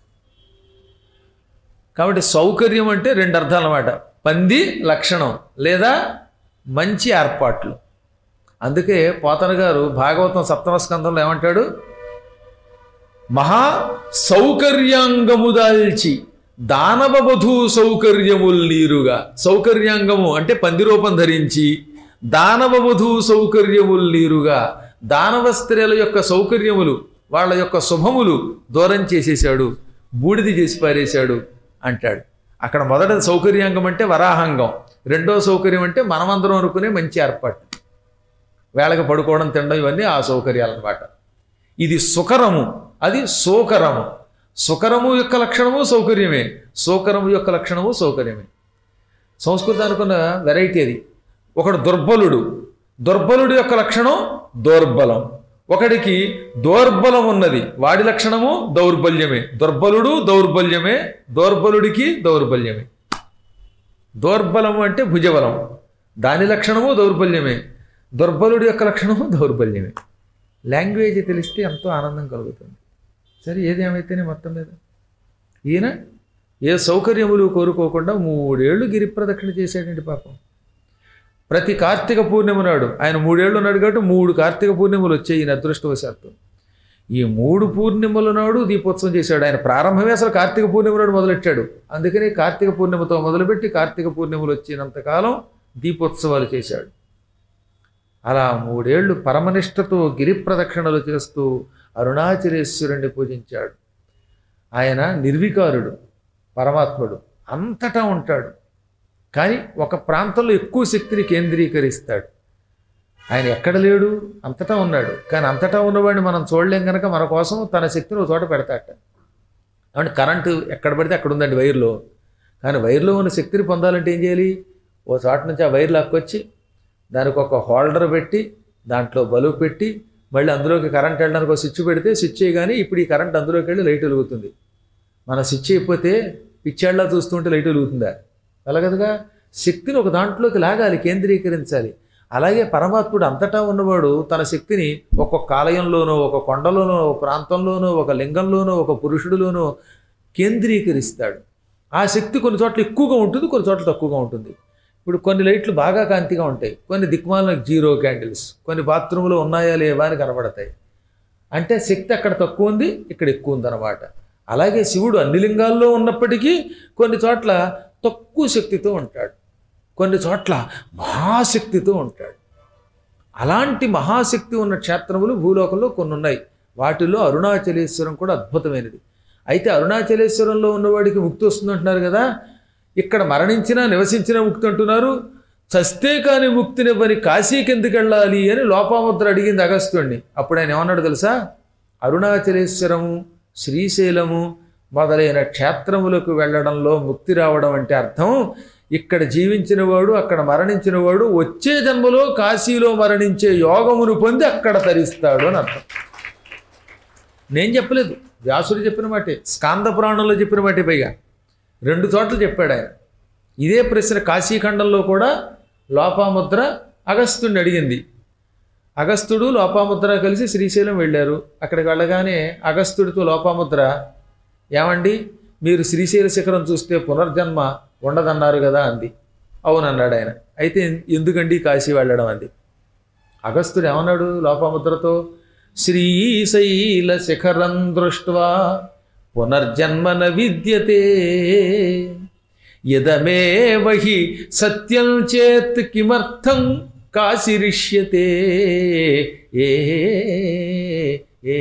కాబట్టి సౌకర్యం అంటే రెండు అర్థాలు అన్నమాట పంది లక్షణం లేదా మంచి ఏర్పాట్లు అందుకే పోతన గారు భాగవతం సప్తమ స్కంధంలో ఏమంటాడు మహా సౌకర్యాంగము దాల్చి దానవ వధూ సౌకర్యముల్ నీరుగా సౌకర్యాంగము అంటే పంది రూపం ధరించి దానవ వధూ సౌకర్యముల్ నీరుగా దానవ స్త్రీల యొక్క సౌకర్యములు వాళ్ళ యొక్క శుభములు దూరం చేసేశాడు బూడిది చేసి పారేశాడు అంటాడు అక్కడ మొదట సౌకర్యాంగం అంటే వరాహంగం రెండో సౌకర్యం అంటే మనమందరం అనుకునే మంచి ఏర్పాటు వేళకి పడుకోవడం తినడం ఇవన్నీ ఆ సౌకర్యాలు అన్నమాట ఇది సుకరము అది సోకరము సుకరము యొక్క లక్షణము సౌకర్యమే సోకరము యొక్క లక్షణము సౌకర్యమే సంస్కృతానికి ఉన్న వెరైటీ అది ఒకడు దుర్బలుడు దుర్బలుడు యొక్క లక్షణం దౌర్బలం ఒకడికి దౌర్బలం ఉన్నది వాడి లక్షణము దౌర్బల్యమే దుర్బలుడు దౌర్బల్యమే దౌర్బలుడికి దౌర్బల్యమే దౌర్బలము అంటే భుజబలం దాని లక్షణము దౌర్బల్యమే దుర్బలుడి యొక్క లక్షణము దౌర్బల్యమే లాంగ్వేజ్ తెలిస్తే ఎంతో ఆనందం కలుగుతుంది సరే ఏదేమైతేనే మొత్తం మీద ఈయన ఏ సౌకర్యములు కోరుకోకుండా మూడేళ్లు గిరి ప్రదక్షిణ చేశాడండి పాపం ప్రతి కార్తీక పూర్ణిమ నాడు ఆయన మూడేళ్ళు ఉన్నాడు కాబట్టి మూడు కార్తీక పూర్ణిమలు వచ్చాయి ఈయన అదృష్టవశాత్తు ఈ మూడు పూర్ణిమల నాడు దీపోత్సవం చేశాడు ఆయన ప్రారంభమే అసలు కార్తీక పూర్ణిమ నాడు మొదలెట్టాడు అందుకని కార్తీక పూర్ణిమతో మొదలుపెట్టి కార్తీక పూర్ణిమలు వచ్చినంతకాలం దీపోత్సవాలు చేశాడు అలా మూడేళ్లు పరమనిష్టతో గిరి ప్రదక్షిణలు చేస్తూ అరుణాచలేశ్వరుణ్ణి పూజించాడు ఆయన నిర్వికారుడు పరమాత్ముడు అంతటా ఉంటాడు కానీ ఒక ప్రాంతంలో ఎక్కువ శక్తిని కేంద్రీకరిస్తాడు ఆయన ఎక్కడ లేడు అంతటా ఉన్నాడు కానీ అంతటా ఉన్నవాడిని మనం చూడలేం కనుక మన కోసం తన శక్తిని ఒక చోట పెడతాట అంటే కరెంటు ఎక్కడ పడితే అక్కడ ఉందండి వైర్లో కానీ వైర్లో ఉన్న శక్తిని పొందాలంటే ఏం చేయాలి ఓ చోట నుంచి ఆ వైర్ లాక్కొచ్చి దానికి ఒక హోల్డర్ పెట్టి దాంట్లో బలువు పెట్టి మళ్ళీ అందులోకి కరెంట్ వెళ్ళడానికి ఒక స్విచ్ పెడితే స్విచ్ చేయగానే ఇప్పుడు ఈ కరెంట్ అందులోకి వెళ్ళి లైట్ వెలుగుతుంది మన స్విచ్ అయిపోతే పిచ్చాళ్ళ చూస్తుంటే లైట్ వెలుగుతుందా వెలగదుగా శక్తిని ఒక దాంట్లోకి లాగాలి కేంద్రీకరించాలి అలాగే పరమాత్ముడు అంతటా ఉన్నవాడు తన శక్తిని ఒక్కొక్క ఆలయంలోనో ఒక కొండలోనో ఒక ప్రాంతంలోనో ఒక లింగంలోనో ఒక పురుషుడిలోనో కేంద్రీకరిస్తాడు ఆ శక్తి కొన్ని చోట్ల ఎక్కువగా ఉంటుంది కొన్ని చోట్ల తక్కువగా ఉంటుంది ఇప్పుడు కొన్ని లైట్లు బాగా కాంతిగా ఉంటాయి కొన్ని దిక్మాల జీరో క్యాండిల్స్ కొన్ని బాత్రూంలో ఉన్నాయా లేవా అని కనబడతాయి అంటే శక్తి అక్కడ తక్కువ ఉంది ఇక్కడ ఎక్కువ ఉందన్నమాట అలాగే శివుడు అన్ని లింగాల్లో ఉన్నప్పటికీ కొన్ని చోట్ల తక్కువ శక్తితో ఉంటాడు కొన్ని చోట్ల మహాశక్తితో ఉంటాడు అలాంటి మహాశక్తి ఉన్న క్షేత్రములు భూలోకంలో కొన్ని ఉన్నాయి వాటిలో అరుణాచలేశ్వరం కూడా అద్భుతమైనది అయితే అరుణాచలేశ్వరంలో ఉన్నవాడికి ముక్తి వస్తుందంటున్నారు కదా ఇక్కడ మరణించినా నివసించినా ముక్తి అంటున్నారు చస్తే కాని ముక్తినివ్వని కాశీకి ఎందుకు వెళ్ళాలి అని లోపాముద్ర అడిగింది అగస్త్యుణ్ణి అప్పుడు ఆయన ఏమన్నాడు తెలుసా అరుణాచలేశ్వరము శ్రీశైలము మొదలైన క్షేత్రములకు వెళ్ళడంలో ముక్తి రావడం అంటే అర్థం ఇక్కడ జీవించిన వాడు అక్కడ మరణించిన వాడు వచ్చే జన్మలో కాశీలో మరణించే యోగమును పొంది అక్కడ తరిస్తాడు అని అర్థం నేను చెప్పలేదు వ్యాసుడు చెప్పిన మాటే స్కాంద పురాణంలో చెప్పిన మాటే పైగా రెండు చోట్ల చెప్పాడు ఆయన ఇదే ప్రశ్న కాశీఖండంలో కూడా లోపాముద్ర అగస్త్యుడిని అడిగింది అగస్త్యుడు లోపాముద్ర కలిసి శ్రీశైలం వెళ్ళారు అక్కడికి వెళ్ళగానే అగస్త్యుడితో లోపాముద్ర ఏమండి మీరు శ్రీశైల శిఖరం చూస్తే పునర్జన్మ ఉండదన్నారు కదా అంది అవునన్నాడు ఆయన అయితే ఎందుకండి కాశీ వెళ్ళడం అంది అగస్త్యుడు ఏమన్నాడు లోపాముద్రతో శ్రీశైల శిఖరం దృష్ట్వా పునర్జన్మన విద్యతే యదమేవ హి సత్యం చేత్ కిమర్థం కాశిరిష్యతే ఏ ఏ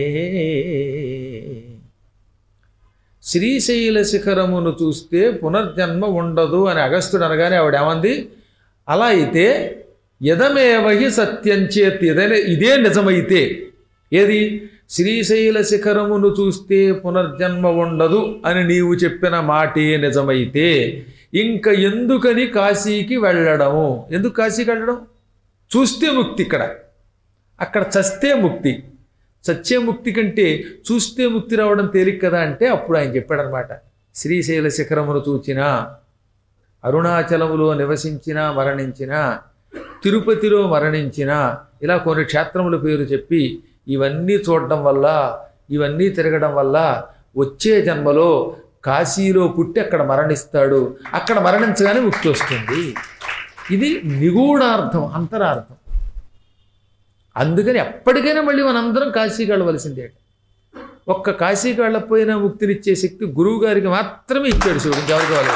శ్రీశైల శిఖరమును చూస్తే పునర్జన్మ ఉండదు అని అగస్త్యుడు అనగానే ఆవిడేమంది అలా అయితే యదమేవహి సత్యం చేత్ ఇదే ఇదే నిజమైతే ఏది శ్రీశైల శిఖరమును చూస్తే పునర్జన్మ ఉండదు అని నీవు చెప్పిన మాటే నిజమైతే ఇంక ఎందుకని కాశీకి వెళ్ళడము ఎందుకు కాశీకి వెళ్ళడం చూస్తే ముక్తి ఇక్కడ అక్కడ చస్తే ముక్తి చచ్చే ముక్తి కంటే చూస్తే ముక్తి రావడం తేలిక కదా అంటే అప్పుడు ఆయన చెప్పాడనమాట శ్రీశైల శిఖరమును చూచినా అరుణాచలములో నివసించినా మరణించినా తిరుపతిలో మరణించినా ఇలా కొన్ని క్షేత్రముల పేరు చెప్పి ఇవన్నీ చూడడం వల్ల ఇవన్నీ తిరగడం వల్ల వచ్చే జన్మలో కాశీలో పుట్టి అక్కడ మరణిస్తాడు అక్కడ మరణించగానే ముక్తి వస్తుంది ఇది నిగూఢార్థం అంతరార్థం అందుకని ఎప్పటికైనా మళ్ళీ మనందరం కాశీకి వెళ్ళవలసిందే ఒక్క కాశీకి వెళ్ళకపోయినా ముక్తినిచ్చే శక్తి గురువు గారికి మాత్రమే ఇచ్చాడు శివుడు ఇంకెవరికి వాళ్ళు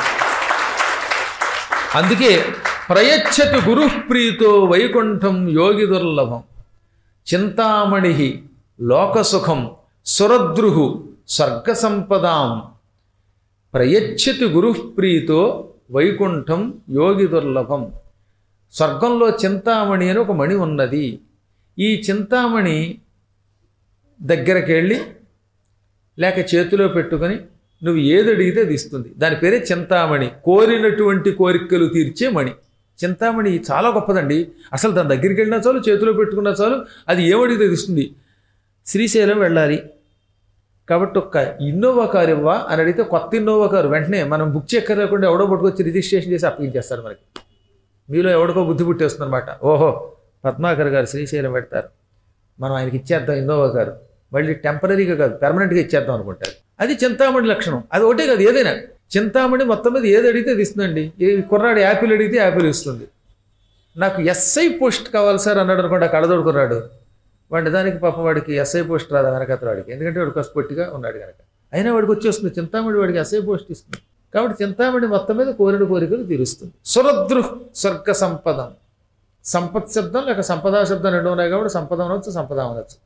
అందుకే ప్రయచ్చతి గురుప్రీతో వైకుంఠం యోగి దుర్లభం చింతామణి లోకసుఖం సురద్రుహు స్వర్గ సంపదాం ప్రయచ్చతి గురుప్రీతో వైకుంఠం యోగి దుర్లభం స్వర్గంలో చింతామణి అని ఒక మణి ఉన్నది ఈ చింతామణి దగ్గరికి వెళ్ళి లేక చేతిలో పెట్టుకొని నువ్వు ఏది అడిగితే అది ఇస్తుంది దాని పేరే చింతామణి కోరినటువంటి కోరికలు తీర్చే మణి చింతామణి చాలా గొప్పదండి అసలు దాని దగ్గరికి వెళ్ళినా చాలు చేతిలో పెట్టుకున్నా చాలు అది ఏమడిగితే అది ఇస్తుంది శ్రీశైలం వెళ్ళాలి కాబట్టి ఒక్క ఇన్నోవా కారు ఇవ్వా అని అడిగితే కొత్త ఇన్నోవా కారు వెంటనే మనం బుక్ చేయక్కర్లేకుండా ఎవడో పట్టుకొచ్చి రిజిస్ట్రేషన్ చేసి అప్పగించేస్తారు మనకి మీలో ఎవడికో బుద్ధి పుట్టేస్తుంది అనమాట ఓహో పద్మాకర్ గారు శ్రీశైలం పెడతారు మనం ఆయనకి ఇచ్చేద్దాం ఇన్నోవా కారు మళ్ళీ టెంపరీగా కాదు పెర్మనెంట్గా ఇచ్చేద్దాం అనుకుంటారు అది చింతామణి లక్షణం అది ఒకటే కాదు ఏదైనా చింతామణి మొత్తం మీద ఏది అడిగితే అది ఇస్తుందండి ఈ కుర్రాడు యాపిల్ అడిగితే యాపిల్ ఇస్తుంది నాకు ఎస్ఐ పోస్ట్ కావాలి సార్ అన్నాడు అనుకోండి ఆ కళ్ళదోడు కుర్రాడు వాడి దానికి పాపం వాడికి ఎస్ఐ పోస్ట్ రాదా వెనకత్ర వాడికి ఎందుకంటే వాడు కాస్త పొట్టిగా ఉన్నాడు కనుక అయినా వాడికి వచ్చేస్తుంది చింతామణి వాడికి ఎస్ఐ పోస్ట్ ఇస్తుంది కాబట్టి చింతామణి మొత్తం మీద కోరిన కోరికలు తీరుస్తుంది సురదృహ్ స్వర్గ సంపదం సంపత్ శబ్దం లేక సంపదా శబ్దం రెండు ఉన్నాయి కాబట్టి సంపద అనొచ్చు సంపద అనొచ్చు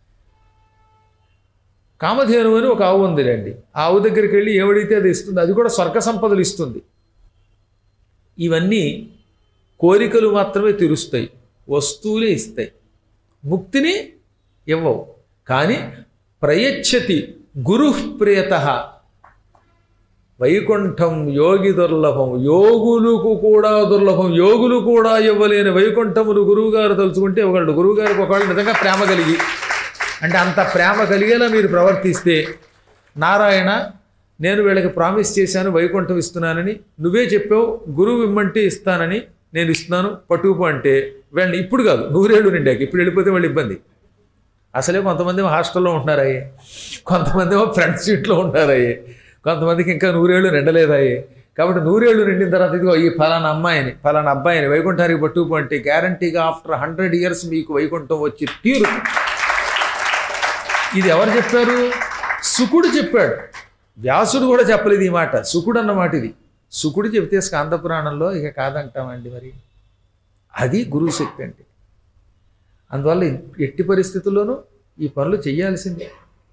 కామధేను అని ఒక ఆవు ఉందిలేండి ఆ ఆవు దగ్గరికి వెళ్ళి ఏవడితే అది ఇస్తుంది అది కూడా స్వర్గ సంపదలు ఇస్తుంది ఇవన్నీ కోరికలు మాత్రమే తీరుస్తాయి వస్తువులే ఇస్తాయి ముక్తిని ఇవ్వవు కానీ ప్రయచ్చతి గురు ప్రియత వైకుంఠం యోగి దుర్లభం యోగులకు కూడా దుర్లభం యోగులు కూడా ఇవ్వలేని వైకుంఠములు గురువుగారు తలుచుకుంటే ఒకళ్ళు గురువుగారికి ఒకళ్ళు నిజంగా ప్రేమ కలిగి అంటే అంత ప్రేమ కలిగేలా మీరు ప్రవర్తిస్తే నారాయణ నేను వీళ్ళకి ప్రామిస్ చేశాను వైకుంఠం ఇస్తున్నానని నువ్వే చెప్పావు గురువు ఇమ్మంటే ఇస్తానని నేను ఇస్తున్నాను పట్టుకుపో అంటే వీళ్ళని ఇప్పుడు కాదు నూరేళ్ళు నిండాక ఇప్పుడు వెళ్ళిపోతే వాళ్ళు ఇబ్బంది అసలే కొంతమంది హాస్టల్లో ఉంటున్నారయ్యే కొంతమంది ఫ్రెండ్స్ సీట్లో ఉంటున్నారయ్యే కొంతమందికి ఇంకా నూరేళ్ళు నిండలేదాయే కాబట్టి నూరేళ్ళు నిండిన తర్వాత ఇదిగో ఈ ఫలానా అమ్మాయిని ఫలానా అబ్బాయిని వైకుంఠానికి పట్టుకుపో అంటే గ్యారంటీగా ఆఫ్టర్ హండ్రెడ్ ఇయర్స్ మీకు వైకుంఠం వచ్చి తీరు ఇది ఎవరు చెప్పారు సుకుడు చెప్పాడు వ్యాసుడు కూడా చెప్పలేదు ఈ మాట సుకుడు అన్న మాట ఇది సుకుడు చెబితే స్కాంద పురాణంలో ఇక కాదంటామండి మరి అది గురువు శక్తి అంటే అందువల్ల ఎట్టి పరిస్థితుల్లోనూ ఈ పనులు చేయాల్సిందే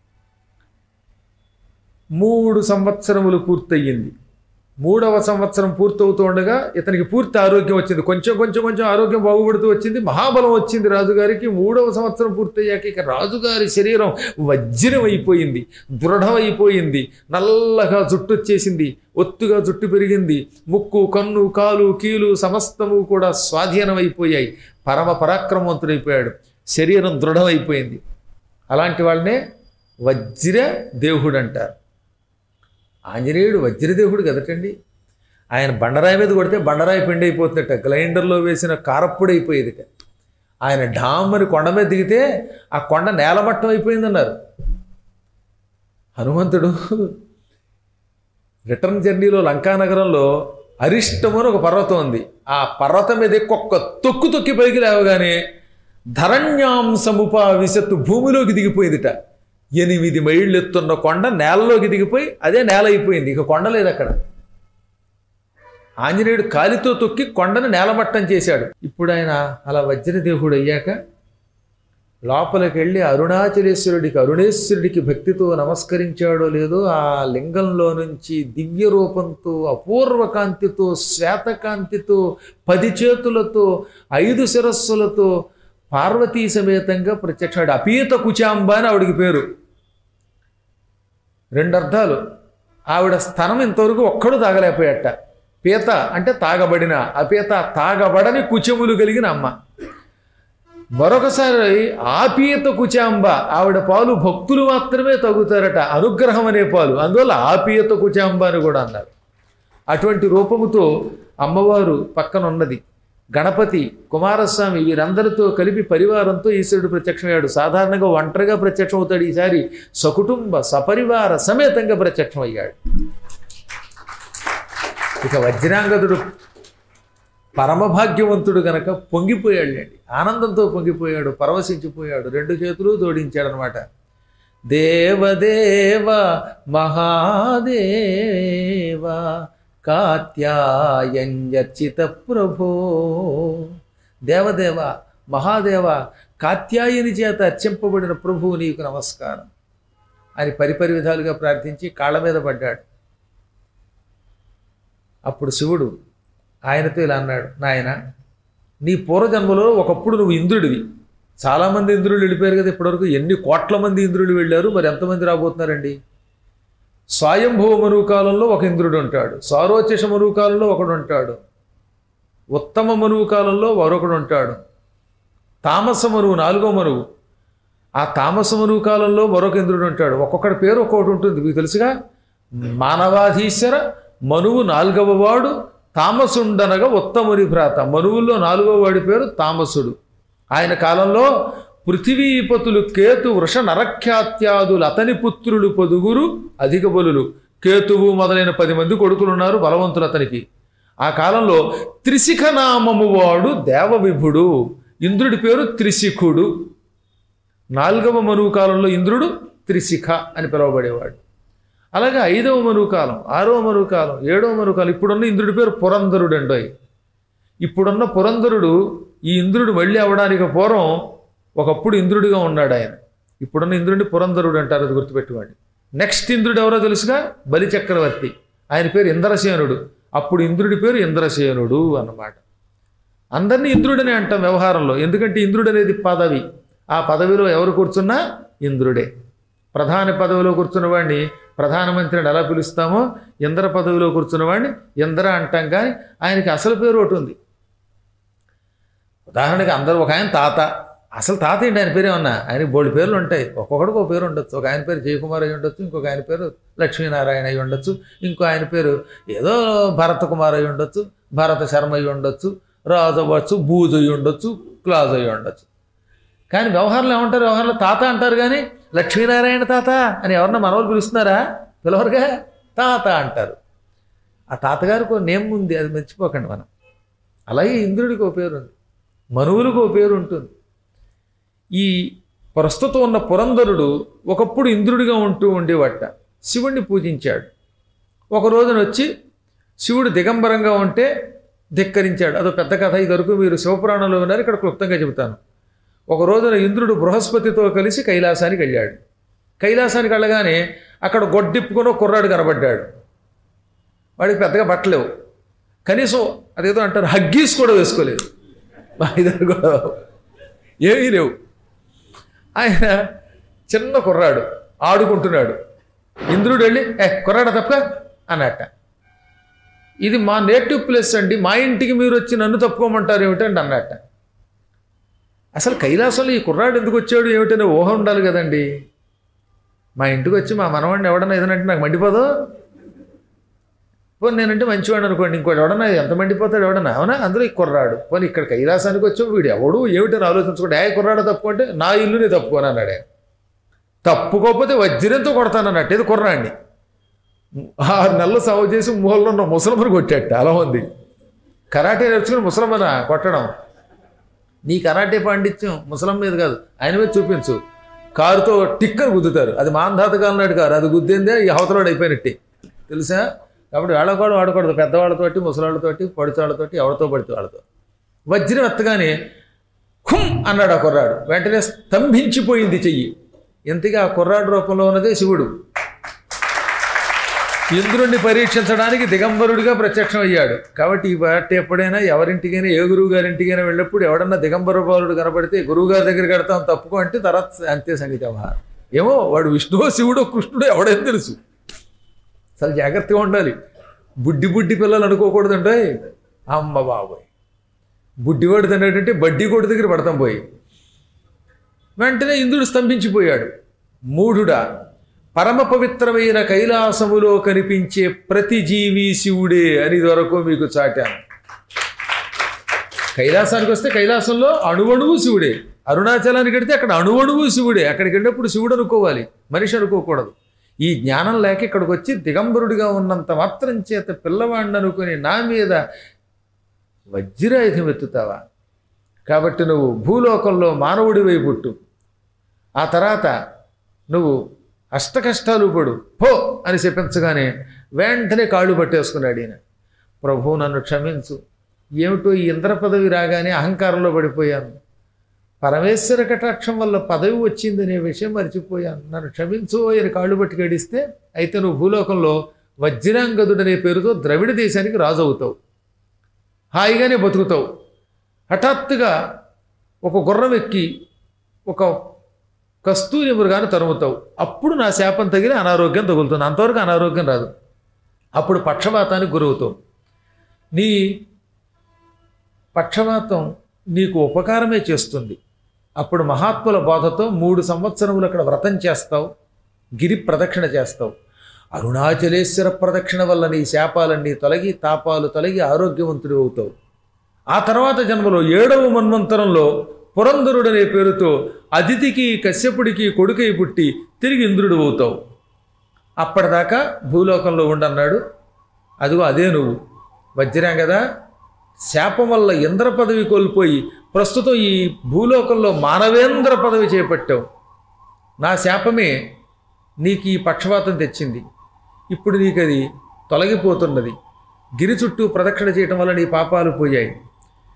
మూడు సంవత్సరములు పూర్తయింది మూడవ సంవత్సరం పూర్తవుతూ ఉండగా ఇతనికి పూర్తి ఆరోగ్యం వచ్చింది కొంచెం కొంచెం కొంచెం ఆరోగ్యం బాగుపడుతూ వచ్చింది మహాబలం వచ్చింది రాజుగారికి మూడవ సంవత్సరం పూర్తయ్యాక ఇక రాజుగారి శరీరం వజ్రం అయిపోయింది దృఢం అయిపోయింది నల్లగా జుట్టు వచ్చేసింది ఒత్తుగా జుట్టు పెరిగింది ముక్కు కన్ను కాలు కీలు సమస్తము కూడా స్వాధీనం అయిపోయాయి పరమ పరాక్రమవంతుడైపోయాడు శరీరం దృఢమైపోయింది అలాంటి వాళ్ళనే వజ్ర దేవుడు అంటారు ఆంజనేయుడు వజ్రదేవుడు కదటండి ఆయన బండరాయి మీద కొడితే బండరాయి పిండి అయిపోతుందట గ్రైండర్లో వేసిన కారప్పుడు అయిపోయేదిట ఆయన డామ్ అని కొండ మీద దిగితే ఆ కొండ నేలమట్టం అయిపోయిందన్నారు హనుమంతుడు రిటర్న్ జర్నీలో లంకానగరంలో అరిష్టం అని ఒక పర్వతం ఉంది ఆ పర్వతం మీద ఎక్కి ఒక్క తొక్కు తొక్కి పైకి లేవగానే ధరణ్యాంశముపావిశత్తు భూమిలోకి దిగిపోయిందిట ఎనిమిది మైళ్ళు ఎత్తున్న కొండ నేలలోకి దిగిపోయి అదే నేల అయిపోయింది ఇక కొండ లేదు అక్కడ ఆంజనేయుడు కాలితో తొక్కి కొండను నేలమట్టం చేశాడు ఇప్పుడు ఆయన అలా వజ్రదేవుడు అయ్యాక లోపలికి వెళ్ళి అరుణాచలేశ్వరుడికి అరుణేశ్వరుడికి భక్తితో నమస్కరించాడో లేదో ఆ లింగంలో నుంచి దివ్య రూపంతో అపూర్వ కాంతితో శ్వేతకాంతితో పది చేతులతో ఐదు శిరస్సులతో పార్వతీ సమేతంగా ప్రత్యక్షాడు అపీత కుచాంబ అని ఆవిడికి పేరు రెండు అర్థాలు ఆవిడ స్థనం ఇంతవరకు ఒక్కడు తాగలేకపోయాట పీత అంటే తాగబడిన అపీత తాగబడని కుచములు కలిగిన అమ్మ మరొకసారి ఆపీత కుచాంబ ఆవిడ పాలు భక్తులు మాత్రమే తగ్గుతారట అనుగ్రహం అనే పాలు అందువల్ల ఆపీత కుచాంబ అని కూడా అన్నారు అటువంటి రూపముతో అమ్మవారు పక్కన ఉన్నది గణపతి కుమారస్వామి వీరందరితో కలిపి పరివారంతో ఈశ్వరుడు ప్రత్యక్షమయ్యాడు సాధారణంగా ఒంటరిగా ప్రత్యక్షం అవుతాడు ఈసారి సకుటుంబ సపరివార సమేతంగా ప్రత్యక్షమయ్యాడు ఇక వజ్రాంగదుడు పరమభాగ్యవంతుడు గనక పొంగిపోయాడులేండి ఆనందంతో పొంగిపోయాడు పరవశించిపోయాడు రెండు చేతులు జోడించాడు అనమాట దేవదేవ మహాదేవ కాత్యాయంజర్చిత ప్రభో దేవదేవ మహాదేవ కాత్యాయని చేత అర్చింపబడిన ప్రభువు నీకు నమస్కారం అని పరిపరి విధాలుగా ప్రార్థించి కాళ్ళ మీద పడ్డాడు అప్పుడు శివుడు ఆయనతో ఇలా అన్నాడు నాయన నీ పూర్వజన్మలో ఒకప్పుడు నువ్వు ఇంద్రుడివి చాలామంది ఇంద్రులు వెళ్ళిపోయారు కదా ఇప్పటివరకు ఎన్ని కోట్ల మంది ఇంద్రులు వెళ్ళారు మరి ఎంతమంది రాబోతున్నారండి స్వయంభవ మరువు కాలంలో ఒక ఇంద్రుడు ఉంటాడు సారోచష మరువు కాలంలో ఒకడు ఉంటాడు ఉత్తమ మరువు కాలంలో మరొకడు ఉంటాడు తామస మరువు నాలుగో మరువు ఆ తామస మరువు కాలంలో మరొక ఇంద్రుడు ఉంటాడు ఒక్కొక్కడి పేరు ఒక్కొక్కటి ఉంటుంది మీకు తెలుసుగా మానవాధీశ్వర మనువు నాలుగవ వాడు తామసుండనగా ఉత్తముని భ్రాత మనువుల్లో నాలుగవ వాడి పేరు తామసుడు ఆయన కాలంలో పృథివీపతులు కేతు వృష నరఖ్యాత్యాదులు అతని పుత్రులు పొదుగురు అధిక బలులు కేతువు మొదలైన పది మంది కొడుకులు ఉన్నారు బలవంతులు అతనికి ఆ కాలంలో త్రిశిఖ నామము వాడు దేవవిభుడు ఇంద్రుడి పేరు త్రిశిఖుడు నాలుగవ మనువు కాలంలో ఇంద్రుడు త్రిశిఖ అని పిలువబడేవాడు అలాగే ఐదవ మనువు కాలం ఆరవ మనువు కాలం ఏడవ మనువు కాలం ఇప్పుడున్న ఇంద్రుడి పేరు పురంధరుడు అండోయ్ ఇప్పుడున్న పురంధరుడు ఈ ఇంద్రుడు మళ్ళీ అవడానికి పూర్వం ఒకప్పుడు ఇంద్రుడిగా ఉన్నాడు ఆయన ఇప్పుడున్న ఇంద్రుడిని పురంధరుడు అంటారు అది గుర్తుపెట్టుకోండి నెక్స్ట్ ఇంద్రుడు ఎవరో తెలుసుగా బలి చక్రవర్తి ఆయన పేరు ఇంద్రసేనుడు అప్పుడు ఇంద్రుడి పేరు ఇంద్రసేనుడు అన్నమాట అందరినీ ఇంద్రుడనే అంటాం వ్యవహారంలో ఎందుకంటే ఇంద్రుడు అనేది పదవి ఆ పదవిలో ఎవరు కూర్చున్నా ఇంద్రుడే ప్రధాని పదవిలో కూర్చున్న వాడిని ప్రధానమంత్రిని ఎలా పిలుస్తామో ఇంద్ర పదవిలో కూర్చున్న వాడిని ఇంద్ర అంటాం కానీ ఆయనకి అసలు పేరు ఒకటి ఉంది ఉదాహరణకి అందరూ ఒక ఆయన తాత అసలు తాత ఏంటి ఆయన పేరు ఏమన్నా ఆయనకి బోల్డ్ పేర్లు ఉంటాయి ఒక్కొక్కడికి ఒక పేరు ఉండొచ్చు ఒక ఆయన పేరు జయకుమార్ అయి ఉండొచ్చు ఇంకొక ఆయన పేరు లక్ష్మీనారాయణ అయి ఉండొచ్చు ఇంకో ఆయన పేరు ఏదో భరత కుమార్ అయి ఉండొచ్చు భరత శర్మ అయి ఉండొచ్చు రాజు అవ్వచ్చు బూజు అయి ఉండొచ్చు క్లాజ్ అయి ఉండొచ్చు కానీ వ్యవహారంలో ఏమంటారు వ్యవహారంలో తాత అంటారు కానీ లక్ష్మీనారాయణ తాత అని ఎవరన్నా మనవాళ్ళు పిలుస్తున్నారా పిలవరుగా తాత అంటారు ఆ తాతగారికి ఒక నేమ్ ఉంది అది మర్చిపోకండి మనం అలాగే ఇంద్రుడికి ఒక పేరు ఉంది మనువులకు ఒక పేరు ఉంటుంది ఈ ప్రస్తుతం ఉన్న పురంధరుడు ఒకప్పుడు ఇంద్రుడిగా ఉంటూ ఉండేవట శివుణ్ణి పూజించాడు ఒక రోజున వచ్చి శివుడు దిగంబరంగా ఉంటే ధిక్కరించాడు అదో పెద్ద కథ ఇదివరకు మీరు శివపురాణంలో ఉన్నారు ఇక్కడ క్లుప్తంగా చెబుతాను ఒక రోజున ఇంద్రుడు బృహస్పతితో కలిసి కైలాసానికి వెళ్ళాడు కైలాసానికి వెళ్ళగానే అక్కడ గొడ్డిప్పుకొని ఒక కుర్రాడు కనబడ్డాడు వాడికి పెద్దగా బట్టలేవు కనీసం అదేదో అంటారు హగ్గీస్ కూడా వేసుకోలేదు మా ఇద్దరు కూడా ఏమీ లేవు ఆయన చిన్న కుర్రాడు ఆడుకుంటున్నాడు ఇంద్రుడు వెళ్ళి ఏ కుర్రాడ తప్ప అన్నట్ట ఇది మా నేటివ్ ప్లేస్ అండి మా ఇంటికి మీరు వచ్చి నన్ను తప్పుకోమంటారు ఏమిటండి అన్నట్ట అసలు కైలాసంలో ఈ కుర్రాడు ఎందుకు వచ్చాడు ఏమిటనే ఊహ ఉండాలి కదండి మా ఇంటికి వచ్చి మా మనవాడిని ఎవడన్నా ఏదనంటే నాకు మండిపోదు పోనీ నేనంటే మంచివాడు అనుకోండి ఇంకోటి ఎవడన్నా ఎంత మండిపోతాడు ఎవడన్నా అవునా అందులో ఈ కుర్రాడు పోనీ ఇక్కడ కైలాసానికి వచ్చావు వీడు ఎవడు ఏమిటని ఆలోచించుకోండి ఏ కుర్రాడు తప్పుకుంటే నా ఇల్లుని తప్పుకోను అన్నాడు ఆయన. తప్పుకోకపోతే వజ్రంతో కొడతానన్నట్టు ఇది కుర్రాడిని ఆరు నెలలు సాగు చేసి మూలలో ఉన్న ముసలమ్మను కొట్టాట అలా ఉంది కరాటే నేర్చుకుని ముసలమ్మన కొట్టడం నీ కరాటే పాండిత్యం ముసలం మీద కాదు ఆయన మీద చూపించు కారుతో టిక్కర్ గుద్దుతారు అది మాంధాత కాలం నాడు కారు అది గుద్దిందే ఈ అవతలోడు అయిపోయినట్టే తెలుసా కాబట్టి వాళ్ళకోడు వాడకూడదు పెద్దవాళ్ళతోటి ముసలాళ్ళతోటి పడిచాళ్ళతోటి ఎవరితో పడితే వాళ్ళతో వజ్రం ఎత్తగానే హుం అన్నాడు ఆ కుర్రాడు వెంటనే స్తంభించిపోయింది చెయ్యి ఇంతగా ఆ కుర్రాడు రూపంలో ఉన్నదే శివుడు ఇంద్రుణ్ణి పరీక్షించడానికి దిగంబరుడిగా ప్రత్యక్షం అయ్యాడు కాబట్టి ఈ పాట ఎప్పుడైనా ఎవరింటికైనా ఏ గురువు గారింటికైనా వెళ్ళినప్పుడు ఎవడన్నా దిగంబర బాలుడు కనబడితే గురువు గారి దగ్గర కడతాం తప్పుకో అంటే తర్వాత అంతే సంగతి వ్యవహారం ఏమో వాడు విష్ణువో శివుడో కృష్ణుడో ఎవడేం తెలుసు అసలు జాగ్రత్తగా ఉండాలి బుడ్డి బుడ్డి పిల్లలు అనుకోకూడదంటే అమ్మ బాబోయ్ బుడ్డివాడు తినేటంటే బడ్డీ కొడు దగ్గర పడతాం పోయి వెంటనే ఇంద్రుడు స్తంభించిపోయాడు మూఢుడా పరమ పవిత్రమైన కైలాసములో కనిపించే ప్రతి జీవి శివుడే అని వరకు మీకు చాటాను కైలాసానికి వస్తే కైలాసంలో అణువణువు శివుడే అరుణాచలానికి వెడితే అక్కడ అణువణువు శివుడే అక్కడికి వెళ్ళినప్పుడు శివుడు అనుకోవాలి మనిషి అనుకోకూడదు ఈ జ్ఞానం లేక ఇక్కడికి వచ్చి దిగంబరుడిగా ఉన్నంత మాత్రం చేత పిల్లవాడిని అనుకుని నా మీద వజ్రాయుధం ఎత్తుతావా కాబట్టి నువ్వు భూలోకంలో మానవుడివై పుట్టు ఆ తర్వాత నువ్వు అష్ట కష్టాలు పడు పో అని చెప్పించగానే వెంటనే కాళ్ళు పట్టేసుకున్నాడు ఈయన ప్రభు నన్ను క్షమించు ఏమిటో ఈ ఇంద్ర పదవి రాగానే అహంకారంలో పడిపోయాను పరమేశ్వర కటాక్షం వల్ల పదవి వచ్చిందనే విషయం మర్చిపోయాను నన్ను క్షమించు అని కాళ్ళు పట్టి గడిస్తే అయితే నువ్వు భూలోకంలో వజ్రాంగదుడనే పేరుతో ద్రవిడ దేశానికి రాజు అవుతావు హాయిగానే బతుకుతావు హఠాత్తుగా ఒక గుర్రం ఎక్కి ఒక కస్తూరి మృగాన్ని తరుముతావు అప్పుడు నా శాపం తగిలి అనారోగ్యం తగులుతుంది అంతవరకు అనారోగ్యం రాదు అప్పుడు పక్షవాతానికి గురవుతావు నీ పక్షవాతం నీకు ఉపకారమే చేస్తుంది అప్పుడు మహాత్ముల బోధతో మూడు సంవత్సరములు అక్కడ వ్రతం చేస్తావు గిరి ప్రదక్షిణ చేస్తావు అరుణాచలేశ్వర ప్రదక్షిణ వల్ల నీ శాపాలన్నీ తొలగి తాపాలు తొలగి ఆరోగ్యవంతుడు అవుతావు ఆ తర్వాత జన్మలో ఏడవ మన్వంతరంలో పురంధరుడనే పేరుతో అదితికి కశ్యపుడికి కొడుకై పుట్టి తిరిగి ఇంద్రుడు అవుతావు అప్పటిదాకా భూలోకంలో ఉండన్నాడు అదిగో అదే నువ్వు వజ్రాం కదా శాపం వల్ల ఇంద్ర పదవి కోల్పోయి ప్రస్తుతం ఈ భూలోకంలో మానవేంద్ర పదవి చేపట్టావు నా శాపమే నీకు ఈ పక్షవాతం తెచ్చింది ఇప్పుడు నీకు అది తొలగిపోతున్నది గిరి చుట్టూ ప్రదక్షిణ చేయటం వల్ల నీ పాపాలు పోయాయి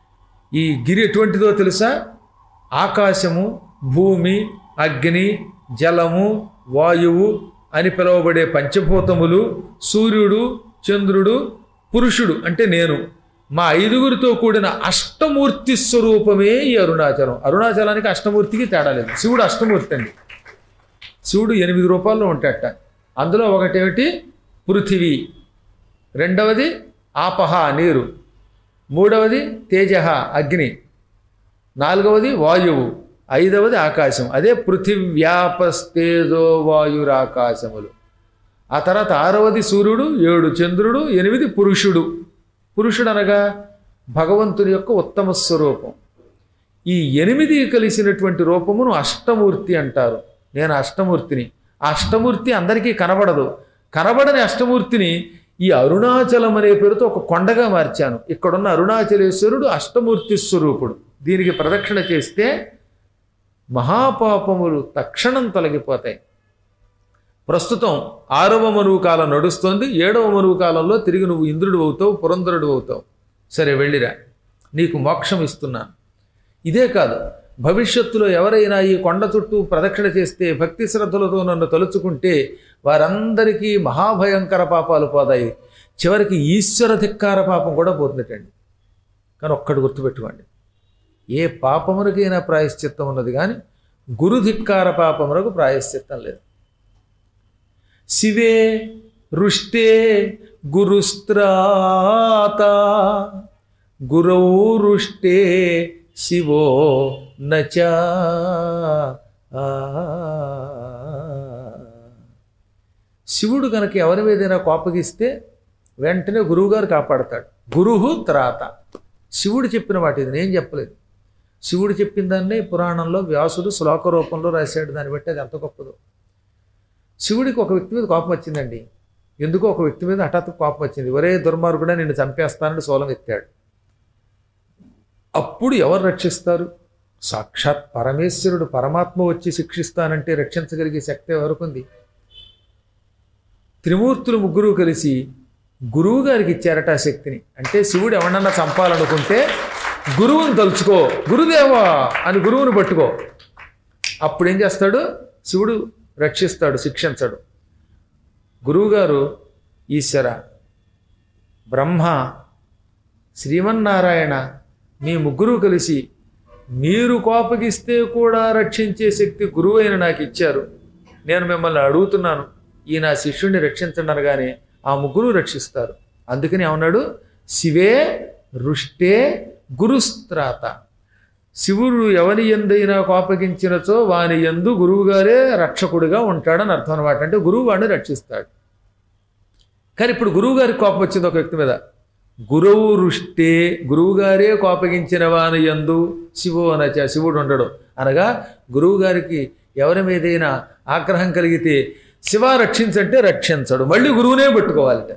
ఈ గిరి ఎటువంటిదో తెలుసా ఆకాశము భూమి అగ్ని జలము వాయువు అని పిలువబడే పంచభూతములు సూర్యుడు చంద్రుడు పురుషుడు అంటే నేను మా ఐదుగురితో కూడిన అష్టమూర్తి స్వరూపమే ఈ అరుణాచలం అరుణాచలానికి అష్టమూర్తికి తేడా లేదు శివుడు అష్టమూర్తి అండి శివుడు ఎనిమిది రూపాల్లో ఉంటాడట అందులో ఒకటేమిటి పృథివీ రెండవది ఆపహ నీరు మూడవది తేజ అగ్ని నాలుగవది వాయువు ఐదవది ఆకాశం అదే పృథివ్యాపస్తేజో వాయురాకాశములు ఆ తర్వాత ఆరవది సూర్యుడు ఏడు చంద్రుడు ఎనిమిది పురుషుడు పురుషుడు అనగా భగవంతుని యొక్క ఉత్తమ స్వరూపం ఈ ఎనిమిది కలిసినటువంటి రూపమును అష్టమూర్తి అంటారు నేను అష్టమూర్తిని ఆ అష్టమూర్తి అందరికీ కనబడదు కనబడని అష్టమూర్తిని ఈ అరుణాచలం అనే పేరుతో ఒక కొండగా మార్చాను ఇక్కడున్న అరుణాచలేశ్వరుడు అష్టమూర్తి స్వరూపుడు దీనికి ప్రదక్షిణ చేస్తే మహాపాపములు తక్షణం తొలగిపోతాయి ప్రస్తుతం ఆరవ మనువు కాలం నడుస్తోంది ఏడవ మనువు కాలంలో తిరిగి నువ్వు ఇంద్రుడు అవుతావు పురంధరుడు అవుతావు సరే వెళ్ళిరా నీకు మోక్షం ఇస్తున్నాను ఇదే కాదు భవిష్యత్తులో ఎవరైనా ఈ కొండ చుట్టూ ప్రదక్షిణ చేస్తే భక్తి శ్రద్ధలతో నన్ను తలుచుకుంటే వారందరికీ మహాభయంకర పాపాలు పోతాయి చివరికి ఈశ్వర ధిక్కార పాపం కూడా పోతుందటండి కానీ ఒక్కటి గుర్తుపెట్టుకోండి ఏ పాపమునకైనా ప్రాయశ్చిత్తం ఉన్నది కానీ గురు ధిక్కార పాపమునకు ప్రాయశ్చిత్తం లేదు శివే రుష్టే గురుస్త్రాత గురౌ రుష్టే శివో నచ శివుడు కనుక ఎవరి మీదైనా కోపగిస్తే వెంటనే గురువుగారు కాపాడతాడు గురుహు త్రాత శివుడు చెప్పిన వాటి ఇది నేను చెప్పలేదు శివుడు చెప్పిన దాన్నే పురాణంలో వ్యాసుడు శ్లోక రూపంలో రాశాడు దాన్ని బట్టి అది ఎంత గొప్పదో శివుడికి ఒక వ్యక్తి మీద కోపం వచ్చిందండి ఎందుకో ఒక వ్యక్తి మీద హఠాత్తు కోపం వచ్చింది ఒరే దుర్మార్గుడా నిన్ను చంపేస్తానని సోలం ఎత్తాడు అప్పుడు ఎవరు రక్షిస్తారు సాక్షాత్ పరమేశ్వరుడు పరమాత్మ వచ్చి శిక్షిస్తానంటే రక్షించగలిగే శక్తి ఎవరికుంది త్రిమూర్తులు ముగ్గురు కలిసి గురువు గారికి ఇచ్చారట ఆ శక్తిని అంటే శివుడు ఎవరన్నా చంపాలనుకుంటే గురువుని తలుచుకో గురుదేవా అని గురువుని పట్టుకో అప్పుడు ఏం చేస్తాడు శివుడు రక్షిస్తాడు శిక్షించడు గురువుగారు ఈశ్వర బ్రహ్మ శ్రీమన్నారాయణ మీ ముగ్గురు కలిసి మీరు కోపగిస్తే కూడా రక్షించే శక్తి గురువైన నాకు ఇచ్చారు నేను మిమ్మల్ని అడుగుతున్నాను ఈ నా శిష్యుడిని రక్షించండి అనగానే ఆ ముగ్గురు రక్షిస్తారు అందుకని ఏమన్నాడు శివే రుష్టే గురుస్త్రాత శివుడు ఎవరి ఎందైనా కోపగించినచో వాని ఎందు గురువుగారే రక్షకుడిగా ఉంటాడని అర్థం అనమాట అంటే గురువు వాడిని రక్షిస్తాడు కానీ ఇప్పుడు గురువు గారికి కోపం వచ్చింది ఒక వ్యక్తి మీద గురువు రుష్టే గురువుగారే కోపగించిన వాని ఎందు శివు అనచ శివుడు ఉండడు అనగా గురువు గారికి ఎవరి మీదైనా ఆగ్రహం కలిగితే శివ రక్షించంటే రక్షించడు మళ్ళీ గురువునే పట్టుకోవాలట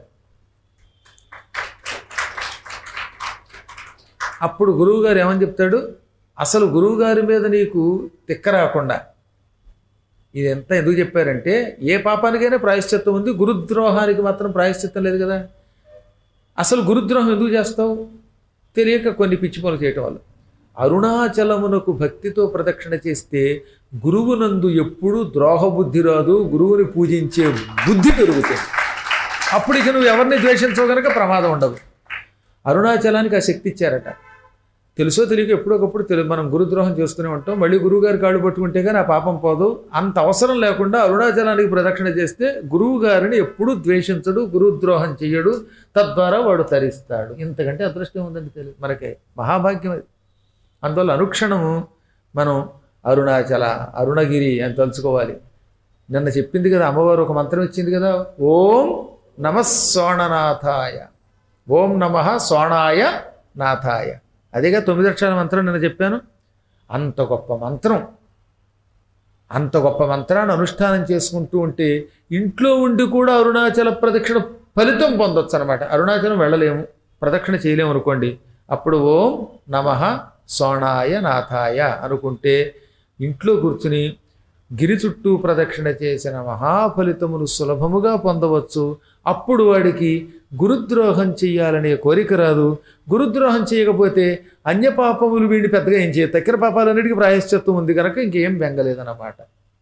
అప్పుడు గురువుగారు ఏమని చెప్తాడు అసలు గురువుగారి మీద నీకు తిక్క రాకుండా ఇది ఎంత ఎందుకు చెప్పారంటే ఏ పాపానికైనా ప్రాయశ్చిత్తం ఉంది గురుద్రోహానికి మాత్రం ప్రాయశ్చిత్తం లేదు కదా అసలు గురుద్రోహం ఎందుకు చేస్తావు తెలియక కొన్ని పిచ్చి పనులు చేయటం వల్ల అరుణాచలమునకు భక్తితో ప్రదక్షిణ చేస్తే గురువునందు ఎప్పుడూ ద్రోహ బుద్ధి రాదు గురువుని పూజించే బుద్ధి పెరుగుతుంది అప్పుడు ఇక నువ్వు ఎవరిని ద్వేషించవు కనుక ప్రమాదం ఉండదు అరుణాచలానికి ఆ శక్తి ఇచ్చారట తెలుసో తెలియక ఎప్పుడొకప్పుడు తెలు మనం గురుద్రోహం చేస్తూనే ఉంటాం మళ్ళీ గురువుగారి కాళ్ళు పట్టుకుంటే కానీ ఆ పాపం పోదు అంత అవసరం లేకుండా అరుణాచలానికి ప్రదక్షిణ చేస్తే గురువు గారిని ఎప్పుడూ ద్వేషించడు గురుద్రోహం చెయ్యడు తద్వారా వాడు తరిస్తాడు ఇంతకంటే అదృష్టం ఉందండి తెలియదు మనకి మహాభాగ్యం అది అందువల్ల అనుక్షణము మనం అరుణాచల అరుణగిరి అని తలుచుకోవాలి నిన్న చెప్పింది కదా అమ్మవారు ఒక మంత్రం ఇచ్చింది కదా ఓం నమ సోణనాథాయ ఓం నమ సోణాయ నాథాయ అదేగా తొమ్మిది అక్షరాల మంత్రం నిన్న చెప్పాను అంత గొప్ప మంత్రం అంత గొప్ప మంత్రాన్ని అనుష్ఠానం చేసుకుంటూ ఉంటే ఇంట్లో ఉండి కూడా అరుణాచల ప్రదక్షిణ ఫలితం పొందొచ్చు అనమాట అరుణాచలం వెళ్ళలేము ప్రదక్షిణ చేయలేము అనుకోండి అప్పుడు ఓం నమ సోణాయ నాథాయ అనుకుంటే ఇంట్లో కూర్చుని గిరి చుట్టూ ప్రదక్షిణ చేసిన మహాఫలితమును సులభముగా పొందవచ్చు అప్పుడు వాడికి గురుద్రోహం చెయ్యాలనే కోరిక రాదు గురుద్రోహం చేయకపోతే అన్య పాపములు వీడిని పెద్దగా ఏం చేయదు తక్కిన పాపాలన్నిటికీ ప్రాయశ్చిత్తం ఉంది కనుక ఇంకేం బెంగలేదన్నమాట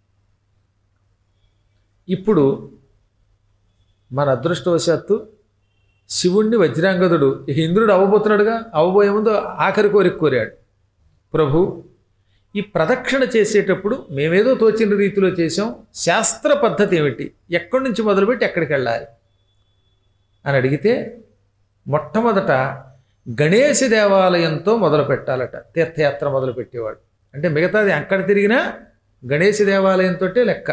ఇప్పుడు మన అదృష్టవశాత్తు శివుణ్ణి వజ్రాంగదుడు ఇక ఇంద్రుడు అవ్వబోతున్నాడుగా అవ్వబోయే ముందు ఆఖరి కోరిక కోరాడు ప్రభు ఈ ప్రదక్షిణ చేసేటప్పుడు మేమేదో తోచిన రీతిలో చేసాం శాస్త్ర పద్ధతి ఏమిటి ఎక్కడి నుంచి మొదలుపెట్టి ఎక్కడికి వెళ్ళాలి అని అడిగితే మొట్టమొదట గణేశ దేవాలయంతో మొదలు పెట్టాలట తీర్థయాత్ర మొదలు పెట్టేవాడు అంటే మిగతాది ఎక్కడ తిరిగినా గణేశ దేవాలయంతో లెక్క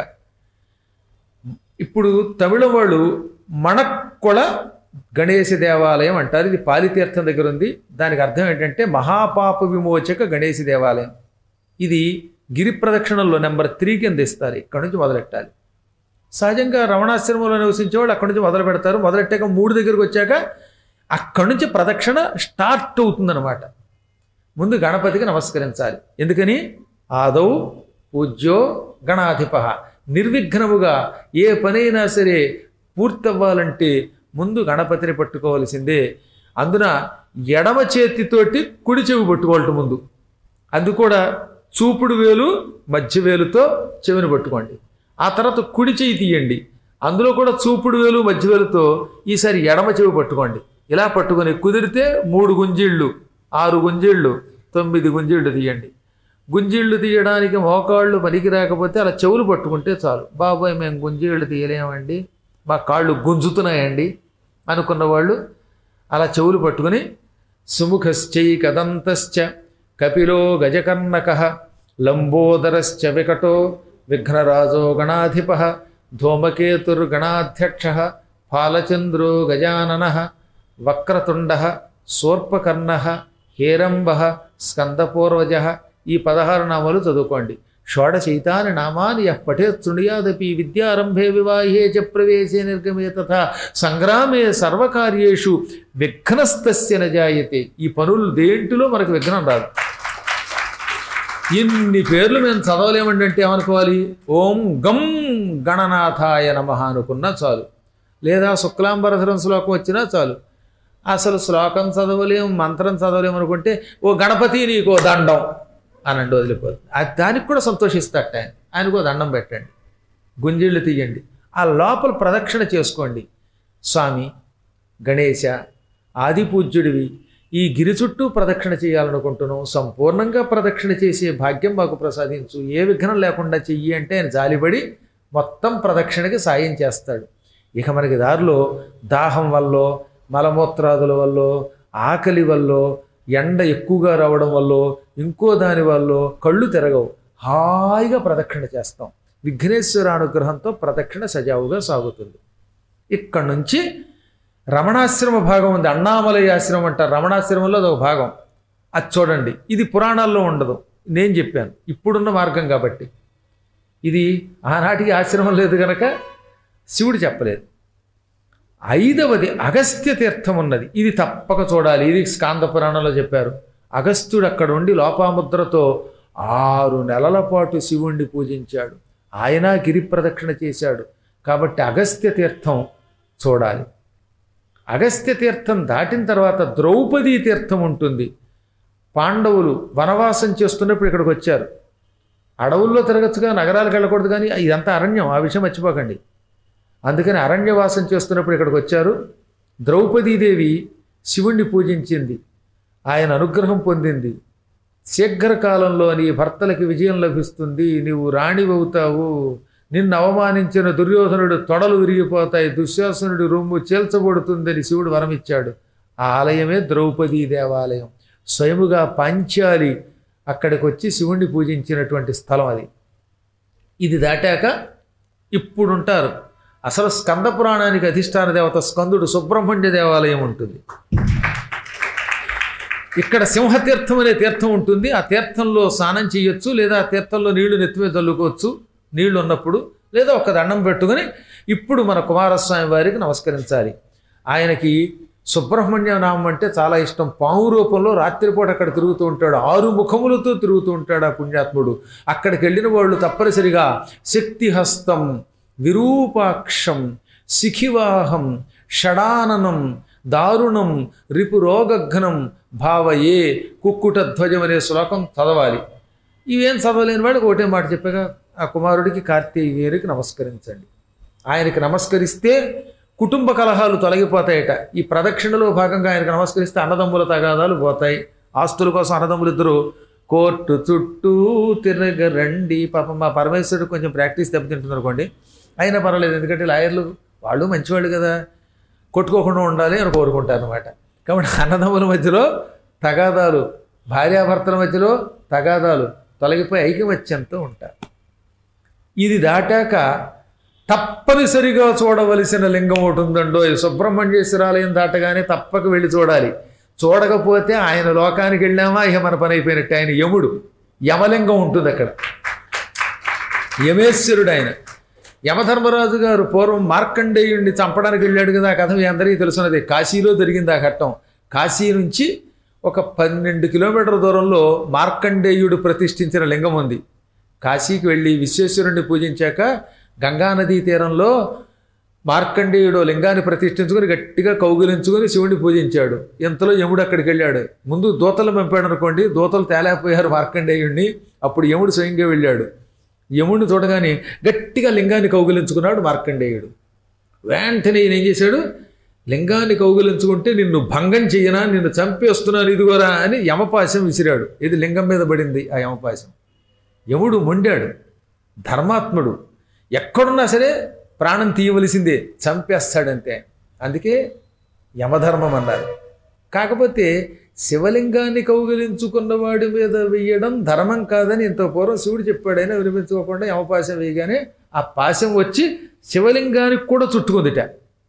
ఇప్పుడు తమిళం వాళ్ళు మణక్కొళ గణేశ దేవాలయం అంటారు ఇది పాలితీర్థం దగ్గర ఉంది దానికి అర్థం ఏంటంటే మహాపాప విమోచక గణేశ దేవాలయం ఇది గిరి ప్రదక్షిణల్లో నెంబర్ త్రీ కింద ఇస్తారు ఇక్కడ నుంచి మొదలెట్టాలి సహజంగా రమణాశ్రమంలో నివసించేవాళ్ళు అక్కడి నుంచి మొదలు పెడతారు మొదలెట్టాక మూడు దగ్గరికి వచ్చాక అక్కడి నుంచి ప్రదక్షిణ స్టార్ట్ అవుతుందన్నమాట ముందు గణపతికి నమస్కరించాలి ఎందుకని ఆదౌ పూజ్యో గణాధిప నిర్విఘ్నముగా ఏ పనైనా సరే పూర్తవ్వాలంటే ముందు గణపతిని పట్టుకోవాల్సిందే అందున ఎడమ చేతితోటి కుడి చెవి పట్టుకోవాలి ముందు అది కూడా చూపుడు వేలు మధ్య వేలుతో చెవిని పట్టుకోండి ఆ తర్వాత కుడి చెయ్యి తీయండి అందులో కూడా చూపుడు వేలు మధ్య వేలుతో ఈసారి ఎడమ చెవి పట్టుకోండి ఇలా పట్టుకొని కుదిరితే మూడు గుంజీళ్ళు ఆరు గుంజీళ్ళు తొమ్మిది గుంజీళ్ళు తీయండి గుంజీళ్ళు తీయడానికి మోకాళ్ళు పనికి రాకపోతే అలా చెవులు పట్టుకుంటే చాలు బాబాయ్ మేము గుంజీళ్ళు తీయలేమండి మా కాళ్ళు గుంజుతున్నాయండి అనుకున్న వాళ్ళు అలా చెవులు పట్టుకుని సుముఖశ్చైకదంతశ్చ కపిలో గజకర్ణక లంబోదరశ్చ వికటో విఘ్నరాజో గణాధిప ధూమకేతుర్గణాధ్యక్ష ఫాలచంద్రో గజానన వక్రతుండ శూర్పకర్ణ హేరంబ స్కందపూర్వజ ఈ పదహారు నామాలు చదువుకోండి షోడశైతాని నామాని యః పఠేత్ శృణుయాదపి విద్యారంభే వివాహే చ ప్రవేశే నిర్గమే తథా సంగ్రామే సర్వకార్యేషు విఘ్నస్తస్య నజాయతే ఈ పనులు దేంటిలో మనకు విఘ్నం రాదు ఇన్ని పేర్లు మేము చదవలేమండి అంటే ఏమనుకోవాలి ఓం గం గణనాథాయ నమ అనుకున్నా చాలు లేదా శుక్లాంబరధరం శ్లోకం వచ్చినా చాలు అసలు శ్లోకం చదవలేం మంత్రం చదవలేము అనుకుంటే ఓ గణపతి నీకో దండం అనండి వదిలిపోతుంది అది దానికి కూడా సంతోషిస్తాట ఆయన ఆయనకో దండం పెట్టండి గుంజిళ్ళు తీయండి ఆ లోపల ప్రదక్షిణ చేసుకోండి స్వామి గణేశ ఆది పూజ్యుడివి ఈ గిరి చుట్టూ ప్రదక్షిణ చేయాలనుకుంటున్నాం సంపూర్ణంగా ప్రదక్షిణ చేసే భాగ్యం మాకు ప్రసాదించు ఏ విఘ్నం లేకుండా చెయ్యి అంటే ఆయన జాలిపడి మొత్తం ప్రదక్షిణకి సాయం చేస్తాడు ఇక మనకి దారిలో దాహం వల్ల మలమూత్రాదుల వల్ల ఆకలి వల్ల ఎండ ఎక్కువగా రావడం వల్ల ఇంకో దాని వల్ల కళ్ళు తిరగవు హాయిగా ప్రదక్షిణ చేస్తాం విఘ్నేశ్వర అనుగ్రహంతో ప్రదక్షిణ సజావుగా సాగుతుంది ఇక్కడి నుంచి రమణాశ్రమ భాగం ఉంది అన్నామలయ ఆశ్రమం అంటారు రమణాశ్రమంలో అదొక భాగం అది చూడండి ఇది పురాణాల్లో ఉండదు నేను చెప్పాను ఇప్పుడున్న మార్గం కాబట్టి ఇది ఆనాటికి ఆశ్రమం లేదు కనుక శివుడు చెప్పలేదు ఐదవది అగస్త్య తీర్థం ఉన్నది ఇది తప్పక చూడాలి ఇది స్కాంద పురాణంలో చెప్పారు అగస్త్యుడు అక్కడ ఉండి లోపాముద్రతో ఆరు నెలల పాటు శివుణ్ణి పూజించాడు ఆయన గిరి ప్రదక్షిణ చేశాడు కాబట్టి అగస్త్య తీర్థం చూడాలి అగస్త్య తీర్థం దాటిన తర్వాత ద్రౌపదీ తీర్థం ఉంటుంది పాండవులు వనవాసం చేస్తున్నప్పుడు ఇక్కడికి వచ్చారు అడవుల్లో తిరగచ్చుగా నగరాలకు వెళ్ళకూడదు కానీ ఇదంతా అరణ్యం ఆ విషయం మర్చిపోకండి అందుకని అరణ్యవాసం చేస్తున్నప్పుడు ఇక్కడికి వచ్చారు ద్రౌపదీదేవి శివుణ్ణి పూజించింది ఆయన అనుగ్రహం పొందింది శీఘ్రకాలంలో నీ భర్తలకి విజయం లభిస్తుంది నీవు రాణివవుతావు నిన్ను అవమానించిన దుర్యోధనుడు తొడలు విరిగిపోతాయి దుశ్శాసనుడి రొమ్ము చీల్చబడుతుందని శివుడు వరమిచ్చాడు ఆ ఆలయమే ద్రౌపదీ దేవాలయం స్వయముగా పాంచాలి అక్కడికి వచ్చి శివుణ్ణి పూజించినటువంటి స్థలం అది ఇది దాటాక ఇప్పుడుంటారు అసలు స్కంద పురాణానికి అధిష్టాన దేవత స్కందుడు సుబ్రహ్మణ్య దేవాలయం ఉంటుంది ఇక్కడ సింహతీర్థం అనే తీర్థం ఉంటుంది ఆ తీర్థంలో స్నానం చేయొచ్చు లేదా ఆ తీర్థంలో నీళ్లు నెత్తిమీద చల్లుకోవచ్చు నీళ్లు ఉన్నప్పుడు లేదా ఒక దండం పెట్టుకొని ఇప్పుడు మన కుమారస్వామి వారికి నమస్కరించాలి ఆయనకి సుబ్రహ్మణ్య నామం అంటే చాలా ఇష్టం పాము రూపంలో రాత్రిపూట అక్కడ తిరుగుతూ ఉంటాడు ఆరు ముఖములతో తిరుగుతూ ఉంటాడు ఆ పుణ్యాత్ముడు అక్కడికి వెళ్ళిన వాళ్ళు తప్పనిసరిగా శక్తిహస్తం విరూపాక్షం శిఖివాహం షడాననం దారుణం రిపురోగఘ్నం భావయే కుక్కుట ధ్వజం అనే శ్లోకం చదవాలి ఇవేం చదవలేని వాడికి ఒకటే మాట చెప్పాక ఆ కుమారుడికి కార్తీకేయుడికి నమస్కరించండి ఆయనకి నమస్కరిస్తే కుటుంబ కలహాలు తొలగిపోతాయట ఈ ప్రదక్షిణలో భాగంగా ఆయనకు నమస్కరిస్తే అన్నదమ్ముల తగాదాలు పోతాయి ఆస్తుల కోసం అన్నదమ్ములు ఇద్దరు కోర్టు చుట్టూ తిరగరండి పాపం మా పరమేశ్వరుడు కొంచెం ప్రాక్టీస్ దెబ్బతింటుంది అనుకోండి అయినా పర్వాలేదు ఎందుకంటే లాయర్లు వాళ్ళు మంచివాళ్ళు కదా కొట్టుకోకుండా ఉండాలి అని కోరుకుంటారు అనమాట కాబట్టి అన్నదమ్ముల మధ్యలో తగాదాలు భార్యాభర్తల మధ్యలో తగాదాలు తొలగిపోయి ఐకమత్యంతో ఉంటారు ఇది దాటాక తప్పనిసరిగా చూడవలసిన లింగం ఒకటి ఉందండో ఈ సుబ్రహ్మణ్యేశ్వరాలయం దాటగానే తప్పక వెళ్ళి చూడాలి చూడకపోతే ఆయన లోకానికి వెళ్ళామా ఇక మన పని అయిపోయినట్టు ఆయన యముడు యమలింగం ఉంటుంది అక్కడ యమేశ్వరుడు ఆయన యమధర్మరాజు గారు పూర్వం మార్కండేయుడిని చంపడానికి వెళ్ళాడు కదా ఆ కథ మీ అందరికీ తెలుసున్నది కాశీలో జరిగింది ఆ ఘట్టం కాశీ నుంచి ఒక పన్నెండు కిలోమీటర్ల దూరంలో మార్కండేయుడు ప్రతిష్ఠించిన లింగం ఉంది కాశీకి వెళ్ళి విశ్వేశ్వరుణ్ణి పూజించాక గంగానదీ తీరంలో మార్కండేయుడు లింగాన్ని ప్రతిష్ఠించుకొని గట్టిగా కౌగిలించుకొని శివుడిని పూజించాడు ఇంతలో యముడు అక్కడికి వెళ్ళాడు ముందు దూతలు పంపాడు అనుకోండి దూతలు తేలేకపోయారు మార్కండేయుడిని అప్పుడు యముడు స్వయంగా వెళ్ళాడు యముడిని చూడగానే గట్టిగా లింగాన్ని కౌగిలించుకున్నాడు మార్కండేయుడు వెంటనే ఈయన ఏం చేశాడు లింగాన్ని కౌగిలించుకుంటే నిన్ను భంగం చెయ్యనా నిన్ను చంపేస్తున్నాను ఇదిగోరా అని యమపాశం విసిరాడు ఇది లింగం మీద పడింది ఆ యమపాశం యముడు మొండాడు ధర్మాత్ముడు ఎక్కడున్నా సరే ప్రాణం తీయవలసిందే చంపేస్తాడంతే అందుకే యమధర్మం అన్నారు కాకపోతే శివలింగాన్ని కౌగిలించుకున్న వాడి మీద వేయడం ధర్మం కాదని ఇంత పూర్వం శివుడు చెప్పాడైనా వినిపించుకోకుండా యమపాశం వేయగానే ఆ పాశం వచ్చి శివలింగానికి కూడా చుట్టుకుందిట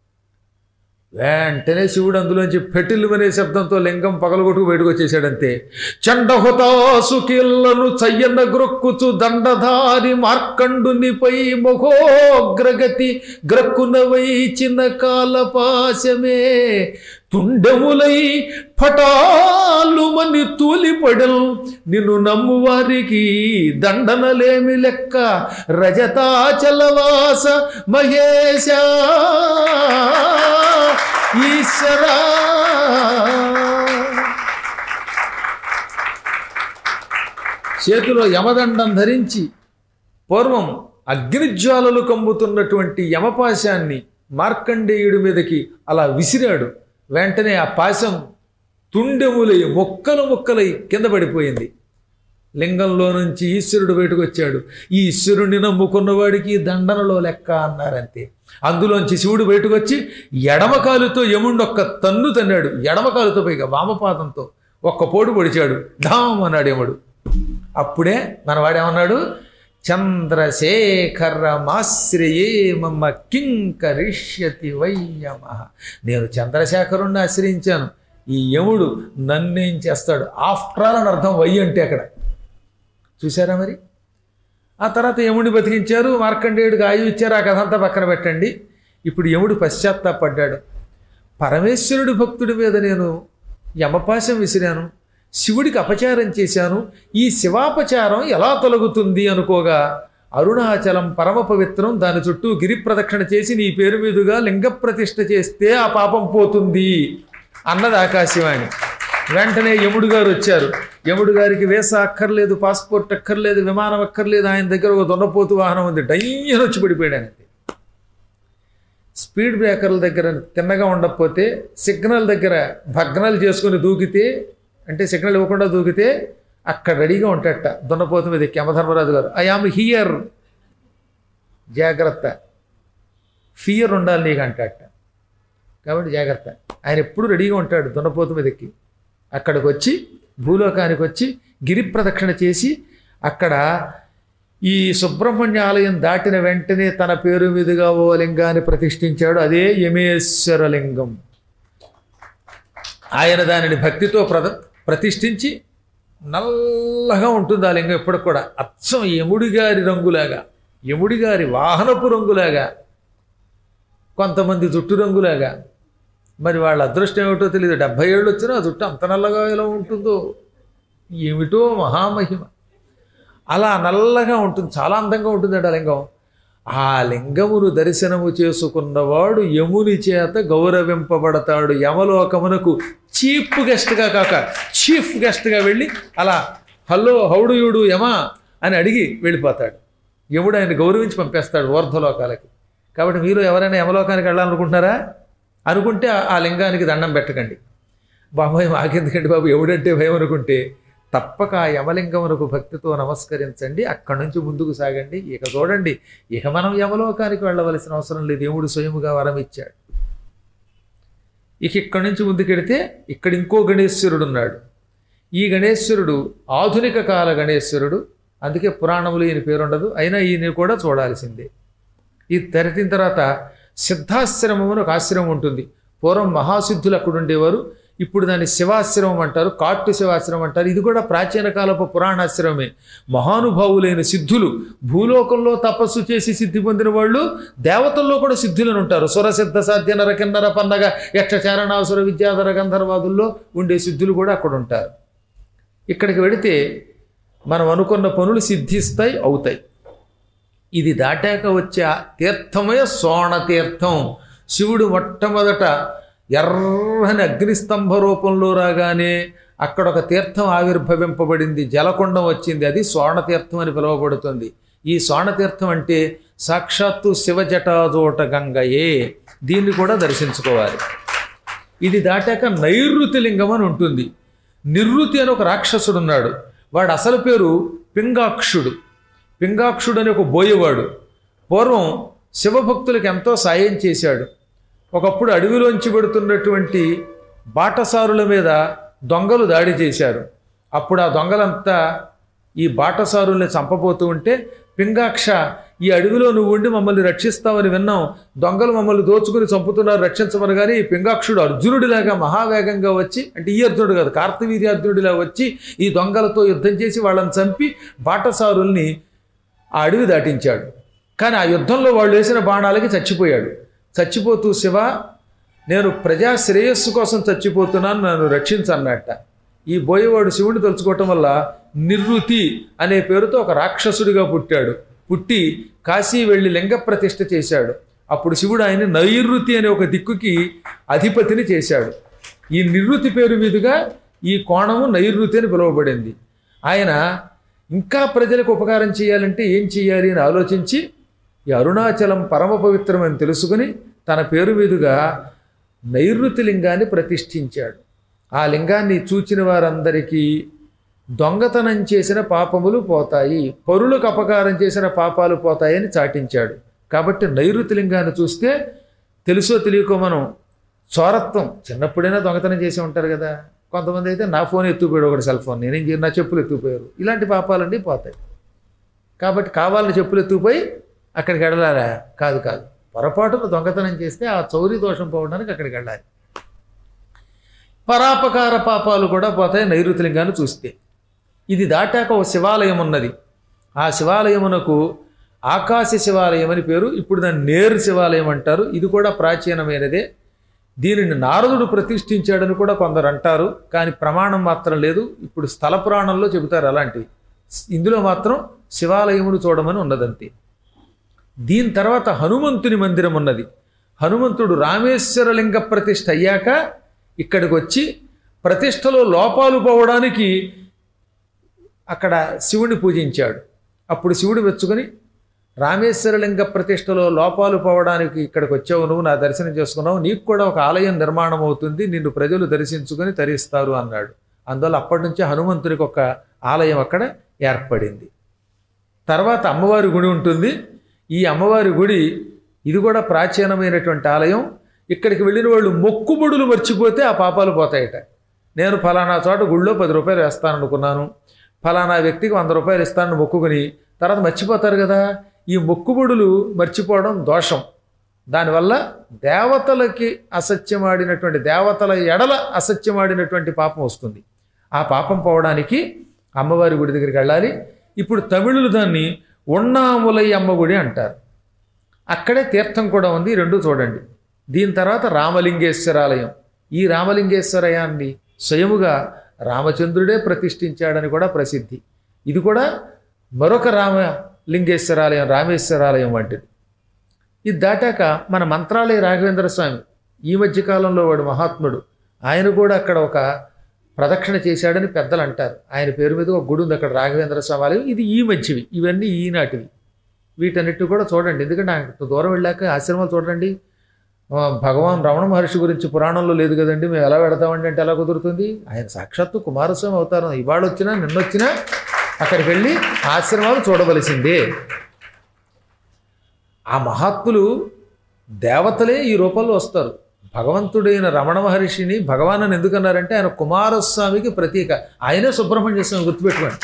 వెంటనే శివుడు అందులోంచి పెటిల్లు అనే శబ్దంతో లింగం పగలగొట్టుకు బయటకు వచ్చేసాడంతే చండహుతాసు కీళ్లను చయ్యన్న గ్రొక్కుచు దండధారి మార్కండునిపై మొఘోగ్రగతి గ్రక్కునవై చిన్న కాలపాశమే తుండములై పటాలుమని తూలిపడల్ నిన్ను నమ్మువారికి దండనలేమి లెక్క రజతాచలవాస మహేశ ఈశ్వరా చేతిలో యమదండం ధరించి పూర్వం అగ్నిజ్వాలలు కమ్ముతున్నటువంటి యమపాశాన్ని మార్కండేయుడి మీదకి అలా విసిరాడు వెంటనే ఆ పాశం తుండెములై మొక్కలు మొక్కలై కింద పడిపోయింది లింగంలో నుంచి ఈశ్వరుడు బయటకు వచ్చాడు ఈ ఈశ్వరుణ్ణి నమ్ముకున్నవాడికి దండనలో లెక్క అన్నారంతే అందులోంచి శివుడు బయటకు వచ్చి ఎడమకాలుతో యముండు ఒక్క తన్ను తన్నాడు ఎడమకాలుతో పైగా వామపాదంతో ఒక్క పోటు పొడిచాడు ఢామ్ అన్నాడు యముడు అప్పుడే మనవాడేమన్నాడు చంద్రశేఖరమాశ్రయే మమ్మ కింకరిష్యతి వయ్యమ నేను చంద్రశేఖరుణ్ణి ఆశ్రయించాను ఈ యముడు నన్నేం చేస్తాడు ఆఫ్టర్ ఆల్ అని అర్థం వయ్యి అంటే అక్కడ చూసారా మరి ఆ తర్వాత యముడిని బతికించారు మార్కండేయుడికి ఆయువు ఇచ్చారు ఆ కథ అంతా పక్కన పెట్టండి ఇప్పుడు యముడు పశ్చాత్తాపడ్డాడు పరమేశ్వరుడి భక్తుడి మీద నేను యమపాశం విసిరాను శివుడికి అపచారం చేశాను ఈ శివాపచారం ఎలా తొలగుతుంది అనుకోగా అరుణాచలం పరమ పవిత్రం దాని చుట్టూ గిరి ప్రదక్షిణ చేసి నీ పేరు మీదుగా లింగ ప్రతిష్ఠ చేస్తే ఆ పాపం పోతుంది అన్నది ఆకాశవాణి వెంటనే యముడు గారు వచ్చారు యముడు గారికి వేసా అక్కర్లేదు పాస్పోర్ట్ అక్కర్లేదు విమానం అక్కర్లేదు ఆయన దగ్గర ఒక దొన్నపోతు వాహనం ఉంది డయ్యని వచ్చి పడిపోయాడు ఆయనకి స్పీడ్ బ్రేకర్ల దగ్గర తిన్నగా ఉండకపోతే సిగ్నల్ దగ్గర భగ్నాలు చేసుకుని దూకితే అంటే సిగ్నల్ ఇవ్వకుండా దూకితే అక్కడ రెడీగా ఉంటాడట దున్నపోతు మీద యమధర్మరాజు గారు ఐ ఆమ్ హియర్ జాగ్రత్త ఫియర్ ఉండాలి నీకు అంటాడట కాబట్టి జాగ్రత్త ఆయన ఎప్పుడు రెడీగా ఉంటాడు దున్నపోతు మీదకి అక్కడికి వచ్చి భూలోకానికి వచ్చి గిరి ప్రదక్షిణ చేసి అక్కడ ఈ సుబ్రహ్మణ్య ఆలయం దాటిన వెంటనే తన పేరు మీదుగా ఓ లింగాన్ని ప్రతిష్ఠించాడు అదే యమేశ్వర లింగం ఆయన దానిని భక్తితో ప్రద ప్రతిష్ఠించి నల్లగా ఉంటుంది ఆ లింగం ఎప్పటికి కూడా అచ్చం యముడి గారి రంగులాగా యముడి గారి వాహనపు రంగులాగా కొంతమంది జుట్టు రంగులాగా మరి వాళ్ళ అదృష్టం ఏమిటో తెలియదు డెబ్భై ఏళ్ళు వచ్చినా ఆ జుట్టు అంత నల్లగా ఎలా ఉంటుందో ఏమిటో మహామహిమ అలా నల్లగా ఉంటుంది చాలా అందంగా ఉంటుందట ఆ లింగం ఆ లింగమును దర్శనము చేసుకున్నవాడు యముని చేత గౌరవింపబడతాడు యమలోకమునకు చీఫ్ గెస్ట్గా కాక చీఫ్ గెస్ట్గా వెళ్ళి అలా హలో హౌడు యుడు యమా అని అడిగి వెళ్ళిపోతాడు యముడు ఆయన గౌరవించి పంపేస్తాడు ఊర్ధ్వలోకాలకి కాబట్టి మీరు ఎవరైనా యమలోకానికి వెళ్ళాలనుకుంటున్నారా అనుకుంటే ఆ- ఆ లింగానికి దండం పెట్టకండి బాబాయ్ మాకెందుకండి బాబు ఎవడంటే భయం అనుకుంటే తప్పక ఆ యమలింగమునకు భక్తితో నమస్కరించండి అక్కడి నుంచి ముందుకు సాగండి ఇక చూడండి ఇక మనం యమలోకానికి వెళ్ళవలసిన అవసరం లేదు దేవుడు స్వయముగా వరం ఇచ్చాడు ఇక ఇక్కడి నుంచి ముందుకెడితే ఇక్కడ ఇంకో గణేశ్వరుడు ఉన్నాడు ఈ గణేశ్వరుడు ఆధునిక కాల గణేశ్వరుడు అందుకే పురాణములు ఈయన పేరుండదు అయినా ఈయన కూడా చూడాల్సిందే ఇది తెరటిన తర్వాత సిద్ధాశ్రమం అని ఒక ఆశ్రమం ఉంటుంది పూర్వం మహాసిద్ధులు అక్కడ ఉండేవారు ఇప్పుడు దాన్ని శివాశ్రమం అంటారు కాట్టు శివాశ్రమం అంటారు ఇది కూడా ప్రాచీన కాలపు పురాణాశ్రమమే మహానుభావులైన సిద్ధులు భూలోకంలో తపస్సు చేసి సిద్ధి పొందిన వాళ్ళు దేవతల్లో కూడా సిద్ధులను ఉంటారు సురసిద్ధ సాధ్య నర కిన్నర పన్నగ యక్షచారణాసుర విద్యాధర గంధర్వాదుల్లో ఉండే సిద్ధులు కూడా అక్కడ ఉంటారు ఇక్కడికి వెళితే మనం అనుకున్న పనులు సిద్ధిస్తాయి అవుతాయి ఇది దాటాక వచ్చే ఆ తీర్థమయ సోణ తీర్థం శివుడు మొట్టమొదట ఎర్రని అగ్నిస్తంభ రూపంలో రాగానే అక్కడ ఒక తీర్థం ఆవిర్భవింపబడింది జలకొండం వచ్చింది అది సోణ తీర్థం అని పిలువబడుతుంది ఈ సోణ తీర్థం అంటే సాక్షాత్తు శివజటాజోట గంగయే దీన్ని కూడా దర్శించుకోవాలి ఇది దాటాక నైరుతి లింగం అని ఉంటుంది నిర్రుతి అని ఒక రాక్షసుడు ఉన్నాడు వాడు అసలు పేరు పింగాక్షుడు పింగాక్షుడు అని ఒక బోయేవాడు పూర్వం శివభక్తులకు ఎంతో సాయం చేశాడు ఒకప్పుడు అడవిలోంచి పెడుతున్నటువంటి బాటసారుల మీద దొంగలు దాడి చేశారు అప్పుడు ఆ దొంగలంతా ఈ బాటసారుల్ని చంపబోతూ ఉంటే పింగాక్ష ఈ అడవిలో నువ్వు ఉండి మమ్మల్ని రక్షిస్తావని విన్నాం దొంగలు మమ్మల్ని దోచుకుని చంపుతున్నారు రక్షించమని కానీ ఈ పింగాక్షుడు అర్జునుడిలాగా మహావేగంగా వచ్చి అంటే ఈ అర్జునుడు కాదు కార్తవీర్య అర్జునుడిలా వచ్చి ఈ దొంగలతో యుద్ధం చేసి వాళ్ళని చంపి బాటసారుల్ని ఆ అడవి దాటించాడు కానీ ఆ యుద్ధంలో వాళ్ళు వేసిన బాణాలకి చచ్చిపోయాడు చచ్చిపోతూ శివ నేను ప్రజా శ్రేయస్సు కోసం చచ్చిపోతున్నాను నన్ను రక్షించన్నట్ట ఈ బోయేవాడు శివుడిని తలుచుకోవటం వల్ల నిర్వృతి అనే పేరుతో ఒక రాక్షసుడిగా పుట్టాడు పుట్టి కాశీ వెళ్ళి లింగ ప్రతిష్ఠ చేశాడు అప్పుడు శివుడు ఆయన నైరుతి అనే ఒక దిక్కుకి అధిపతిని చేశాడు ఈ నిర్వృతి పేరు మీదుగా ఈ కోణము నైరుతి అని పిలువబడింది ఆయన ఇంకా ప్రజలకు ఉపకారం చేయాలంటే ఏం చేయాలి అని ఆలోచించి ఈ అరుణాచలం పరమ పవిత్రం అని తెలుసుకుని తన పేరు మీదుగా నైరుతి లింగాన్ని ప్రతిష్ఠించాడు ఆ లింగాన్ని చూచిన వారందరికీ దొంగతనం చేసిన పాపములు పోతాయి పరులకు అపకారం చేసిన పాపాలు పోతాయని చాటించాడు కాబట్టి నైరుతి లింగాన్ని చూస్తే తెలుసో తెలియకో మనం చోరత్వం చిన్నప్పుడైనా దొంగతనం చేసి ఉంటారు కదా కొంతమంది అయితే నా ఫోన్ ఎత్తుకుపోయాడు ఒకటి సెల్ ఫోన్ నేనేం చేయను నా చెప్పులు ఎత్తుకుపోయారు ఇలాంటి పాపాలన్నీ పోతాయి కాబట్టి కావాలని చెప్పులు ఎత్తుకుపోయి అక్కడికి వెళ్ళాలా కాదు కాదు పొరపాటున దొంగతనం చేస్తే ఆ చౌరి దోషం పోవడానికి అక్కడికి వెళ్ళాలి పరాపకార పాపాలు కూడా పోతాయి నైరుతిలింగాన్ని చూస్తే ఇది దాటాక ఒక శివాలయం ఉన్నది ఆ శివాలయమునకు ఆకాశ శివాలయం అని పేరు ఇప్పుడు దాన్ని నేరు శివాలయం అంటారు ఇది కూడా ప్రాచీనమైనదే దీనిని నారదుడు ప్రతిష్ఠించాడని కూడా కొందరు అంటారు కానీ ప్రమాణం మాత్రం లేదు ఇప్పుడు స్థల పురాణంలో చెబుతారు అలాంటివి ఇందులో మాత్రం శివాలయమును చూడమని ఉన్నదంతే దీని తర్వాత హనుమంతుని మందిరం ఉన్నది హనుమంతుడు రామేశ్వర లింగ ప్రతిష్ఠ అయ్యాక ఇక్కడికి వచ్చి ప్రతిష్టలో లోపాలు పోవడానికి అక్కడ శివుని పూజించాడు అప్పుడు శివుడు మెచ్చుకొని రామేశ్వర లింగ ప్రతిష్టలో లోపాలు పోవడానికి ఇక్కడికి వచ్చావు నువ్వు నా దర్శనం చేసుకున్నావు నీకు కూడా ఒక ఆలయం నిర్మాణం అవుతుంది నిన్ను ప్రజలు దర్శించుకొని తరిస్తారు అన్నాడు అందువల్ల అప్పటి నుంచి హనుమంతునికి ఒక ఆలయం అక్కడ ఏర్పడింది తర్వాత అమ్మవారి గుడి ఉంటుంది ఈ అమ్మవారి గుడి ఇది కూడా ప్రాచీనమైనటువంటి ఆలయం ఇక్కడికి వెళ్ళిన వాళ్ళు మొక్కుబడులు మర్చిపోతే ఆ పాపాలు పోతాయట నేను ఫలానా చోట గుళ్ళో పది రూపాయలు వేస్తాననుకున్నాను ఫలానా వ్యక్తికి వంద రూపాయలు ఇస్తానని మొక్కుకుని తర్వాత మర్చిపోతారు కదా ఈ మొక్కుబడులు మర్చిపోవడం దోషం దానివల్ల దేవతలకి అసత్యమాడినటువంటి దేవతల ఎడల అసత్యమాడినటువంటి పాపం వస్తుంది ఆ పాపం పోవడానికి అమ్మవారి గుడి దగ్గరికి వెళ్ళాలి ఇప్పుడు తమిళులు దాన్ని ఉన్నాములై అమ్మ గుడి అంటారు అక్కడే తీర్థం కూడా ఉంది ఈ రెండు చూడండి దీని తర్వాత రామలింగేశ్వరాలయం ఈ రామలింగేశ్వరయాన్ని స్వయముగా రామచంద్రుడే ప్రతిష్ఠించాడని కూడా ప్రసిద్ధి ఇది కూడా మరొక రామలింగేశ్వరాలయం రామేశ్వరాలయం వంటిది ఇది దాటాక మన మంత్రాలయ రాఘవేంద్ర స్వామి ఈ మధ్య కాలంలో వాడు మహాత్ముడు ఆయన కూడా అక్కడ ఒక ప్రదక్షిణ చేశాడని పెద్దలు అంటారు ఆయన పేరు మీద ఒక గుడి ఉంది అక్కడ రాఘవేంద్ర స్వామి ఆలయం ఇది ఈ మధ్యవి ఇవన్నీ ఈనాటివి వీటన్నిటి కూడా చూడండి ఎందుకంటే అంత దూరం వెళ్ళాక ఆశ్రమాలు చూడండి ఆ, భగవాన్ రమణ మహర్షి గురించి పురాణంలో లేదు కదండి మేము ఎలా పెడతామండి అంటే ఎలా కుదురుతుంది ఆయన సాక్షాత్తు కుమారస్వామి అవతారం ఇవాళ వచ్చినా నిన్నొచ్చినా అక్కడికి వెళ్ళి ఆశ్రమాలు చూడవలసిందే ఆ మహాత్ములు దేవతలే ఈ రూపంలో వస్తారు భగవంతుడైన రమణ మహర్షిని భగవాన్ అని ఎందుకన్నారంటే ఆయన కుమారస్వామికి ప్రతీక ఆయనే సుబ్రహ్మణ్య స్వామి గుర్తుపెట్టుకోండి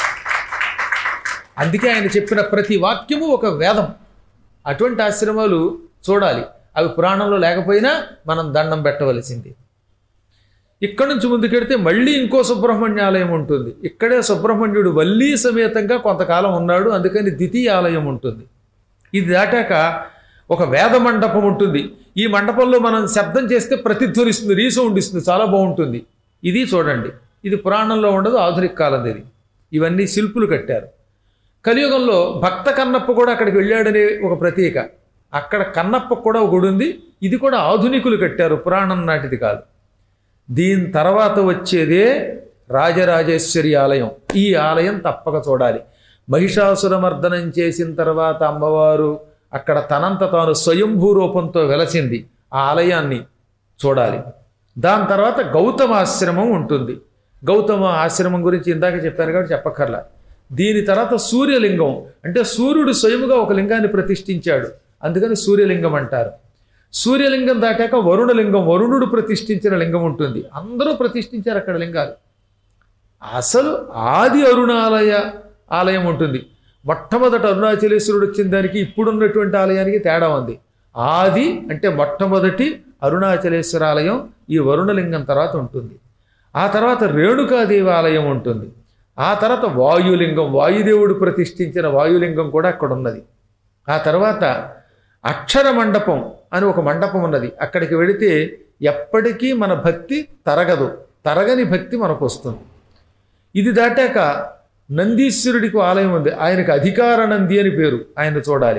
అందుకే ఆయన చెప్పిన ప్రతి వాక్యము ఒక వేదం అటువంటి ఆశ్రమాలు చూడాలి అవి పురాణంలో లేకపోయినా మనం దండం పెట్టవలసింది ఇక్కడ నుంచి ముందుకెడితే మళ్ళీ ఇంకో సుబ్రహ్మణ్య ఆలయం ఉంటుంది ఇక్కడే సుబ్రహ్మణ్యుడు వల్లీ సమేతంగా కొంతకాలం ఉన్నాడు అందుకని ద్వితీయ ఆలయం ఉంటుంది ఇది దాటాక ఒక వేద మండపం ఉంటుంది ఈ మండపంలో మనం శబ్దం చేస్తే ప్రతిధ్వనిస్తుంది రీసౌండ్ ఇస్తుంది చాలా బాగుంటుంది ఇది చూడండి ఇది పురాణంలో ఉండదు ఆధునిక కాలం ఇది ఇవన్నీ శిల్పులు కట్టారు కలియుగంలో భక్త కన్నప్ప కూడా అక్కడికి వెళ్ళాడనే ఒక ప్రతీక అక్కడ కన్నప్ప కూడా ఒక గుడి ఉంది ఇది కూడా ఆధునికులు కట్టారు పురాణం నాటిది కాదు దీని తర్వాత వచ్చేదే రాజరాజేశ్వరి ఆలయం ఈ ఆలయం తప్పక చూడాలి మహిషాసురమర్దనం చేసిన తర్వాత అమ్మవారు అక్కడ తనంత తాను స్వయంభూ రూపంతో వెలసింది ఆ ఆలయాన్ని చూడాలి దాని తర్వాత గౌతమ ఆశ్రమం ఉంటుంది గౌతమ ఆశ్రమం గురించి ఇందాక చెప్పాను కాబట్టి చెప్పక్కర్లా దీని తర్వాత సూర్యలింగం అంటే సూర్యుడు స్వయముగా ఒక లింగాన్ని ప్రతిష్ఠించాడు అందుకని సూర్యలింగం అంటారు సూర్యలింగం దాటాక వరుణలింగం వరుణుడు ప్రతిష్ఠించిన లింగం ఉంటుంది అందరూ ప్రతిష్ఠించారు అక్కడ లింగాలు అసలు ఆది అరుణాలయ ఆలయం ఉంటుంది మొట్టమొదట అరుణాచలేశ్వరుడు వచ్చిన దానికి ఇప్పుడున్నటువంటి ఆలయానికి తేడా ఉంది ఆది అంటే మొట్టమొదటి అరుణాచలేశ్వర ఆలయం ఈ వరుణలింగం తర్వాత ఉంటుంది ఆ తర్వాత రేణుకాదేవి ఆలయం ఉంటుంది ఆ తర్వాత వాయులింగం వాయుదేవుడు ప్రతిష్ఠించిన వాయులింగం కూడా అక్కడ ఉన్నది ఆ తర్వాత అక్షర మండపం అని ఒక మండపం ఉన్నది అక్కడికి వెళితే ఎప్పటికీ మన భక్తి తరగదు తరగని భక్తి మనకు వస్తుంది ఇది దాటాక నందీశ్వరుడికి ఆలయం ఉంది ఆయనకు అధికార నంది అని పేరు ఆయన చూడాలి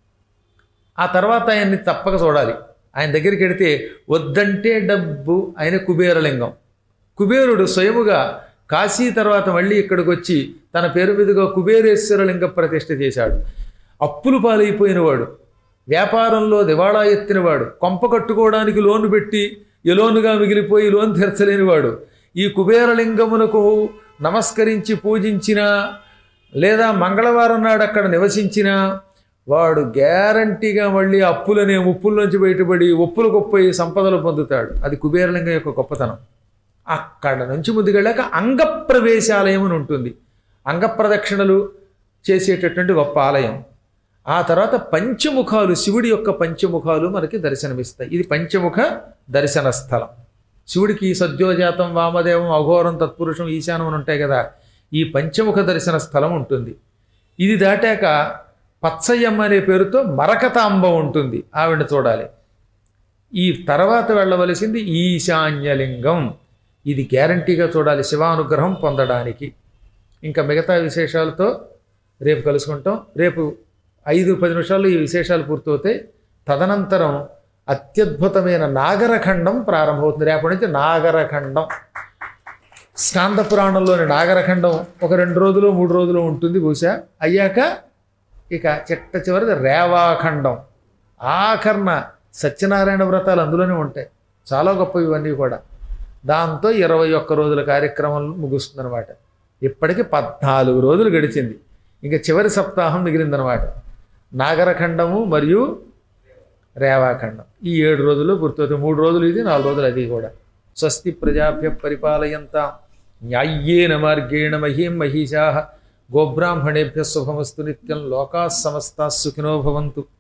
ఆ తర్వాత ఆయన్ని తప్పక చూడాలి ఆయన దగ్గరికి వెడితే వద్దంటే డబ్బు ఆయన కుబేరలింగం కుబేరుడు స్వయముగా కాశీ తర్వాత మళ్ళీ ఇక్కడికి వచ్చి తన పేరు మీదుగా కుబేరేశ్వర లింగ ప్రతిష్ఠ చేశాడు అప్పులు పాలైపోయినవాడు వ్యాపారంలో దివాళా ఎత్తినవాడు కొంప కట్టుకోవడానికి లోను పెట్టి ఎలోనుగా మిగిలిపోయి లోన్ తీర్చలేనివాడు ఈ కుబేరలింగమునకు నమస్కరించి పూజించిన లేదా మంగళవారం నాడు అక్కడ నివసించిన వాడు గ్యారంటీగా మళ్ళీ అప్పులనే ముప్పుల్లోంచి బయటపడి ఒప్పులు గొప్పయి సంపదలు పొందుతాడు అది కుబేరలింగం యొక్క గొప్పతనం అక్కడ నుంచి ముందుకెళ్ళాక అంగప్రవేశాలయం అని ఉంటుంది అంగప్రదక్షిణలు చేసేటటువంటి గొప్ప ఆలయం ఆ తర్వాత పంచముఖాలు శివుడి యొక్క పంచముఖాలు మనకి దర్శనమిస్తాయి ఇది పంచముఖ దర్శన స్థలం శివుడికి సద్యోజాతం వామదేవం అఘోరం తత్పురుషం ఈశానం అని ఉంటాయి కదా ఈ పంచముఖ దర్శన స్థలం ఉంటుంది ఇది దాటాక పచ్చయ్యమ్మ అనే పేరుతో మరకతాంబ ఉంటుంది ఆవిడ చూడాలి ఈ తర్వాత వెళ్ళవలసింది ఈశాన్యలింగం ఇది గ్యారంటీగా చూడాలి శివానుగ్రహం పొందడానికి ఇంకా మిగతా విశేషాలతో రేపు కలుసుకుంటాం రేపు ఐదు పది నిమిషాల్లో ఈ విశేషాలు పూర్తవుతాయి తదనంతరం అత్యద్భుతమైన నాగరఖండం ప్రారంభమవుతుంది రేపటి నుంచి నాగరఖండం స్కాంద పురాణంలోని నాగరఖండం ఒక రెండు రోజులు మూడు రోజులు ఉంటుంది బహుశా అయ్యాక ఇక చిట్ట చివరిది రేవాఖండం ఆఖరణ సత్యనారాయణ వ్రతాలు అందులోనే ఉంటాయి చాలా గొప్ప ఇవన్నీ కూడా దాంతో ఇరవై ఒక్క రోజుల కార్యక్రమం ముగుస్తుందన్నమాట ఇప్పటికి పద్నాలుగు రోజులు గడిచింది ఇంకా చివరి సప్తాహం మిగిలిందనమాట నాగరఖండము మరియు రేవాఖండం ఈ ఏడు రోజుల్లో పూర్తవుతాయి మూడు రోజులు ఇది నాలుగు రోజులు అది కూడా స్వస్తి ప్రజాభ్య పరిపాలయంత న్యాయ్యేన మార్గేణ మహీం మహిషా గోబ్రాహ్మణేభ్య శుభమస్తు నిత్యం లోకా సమస్తా సుఖినో భవంతు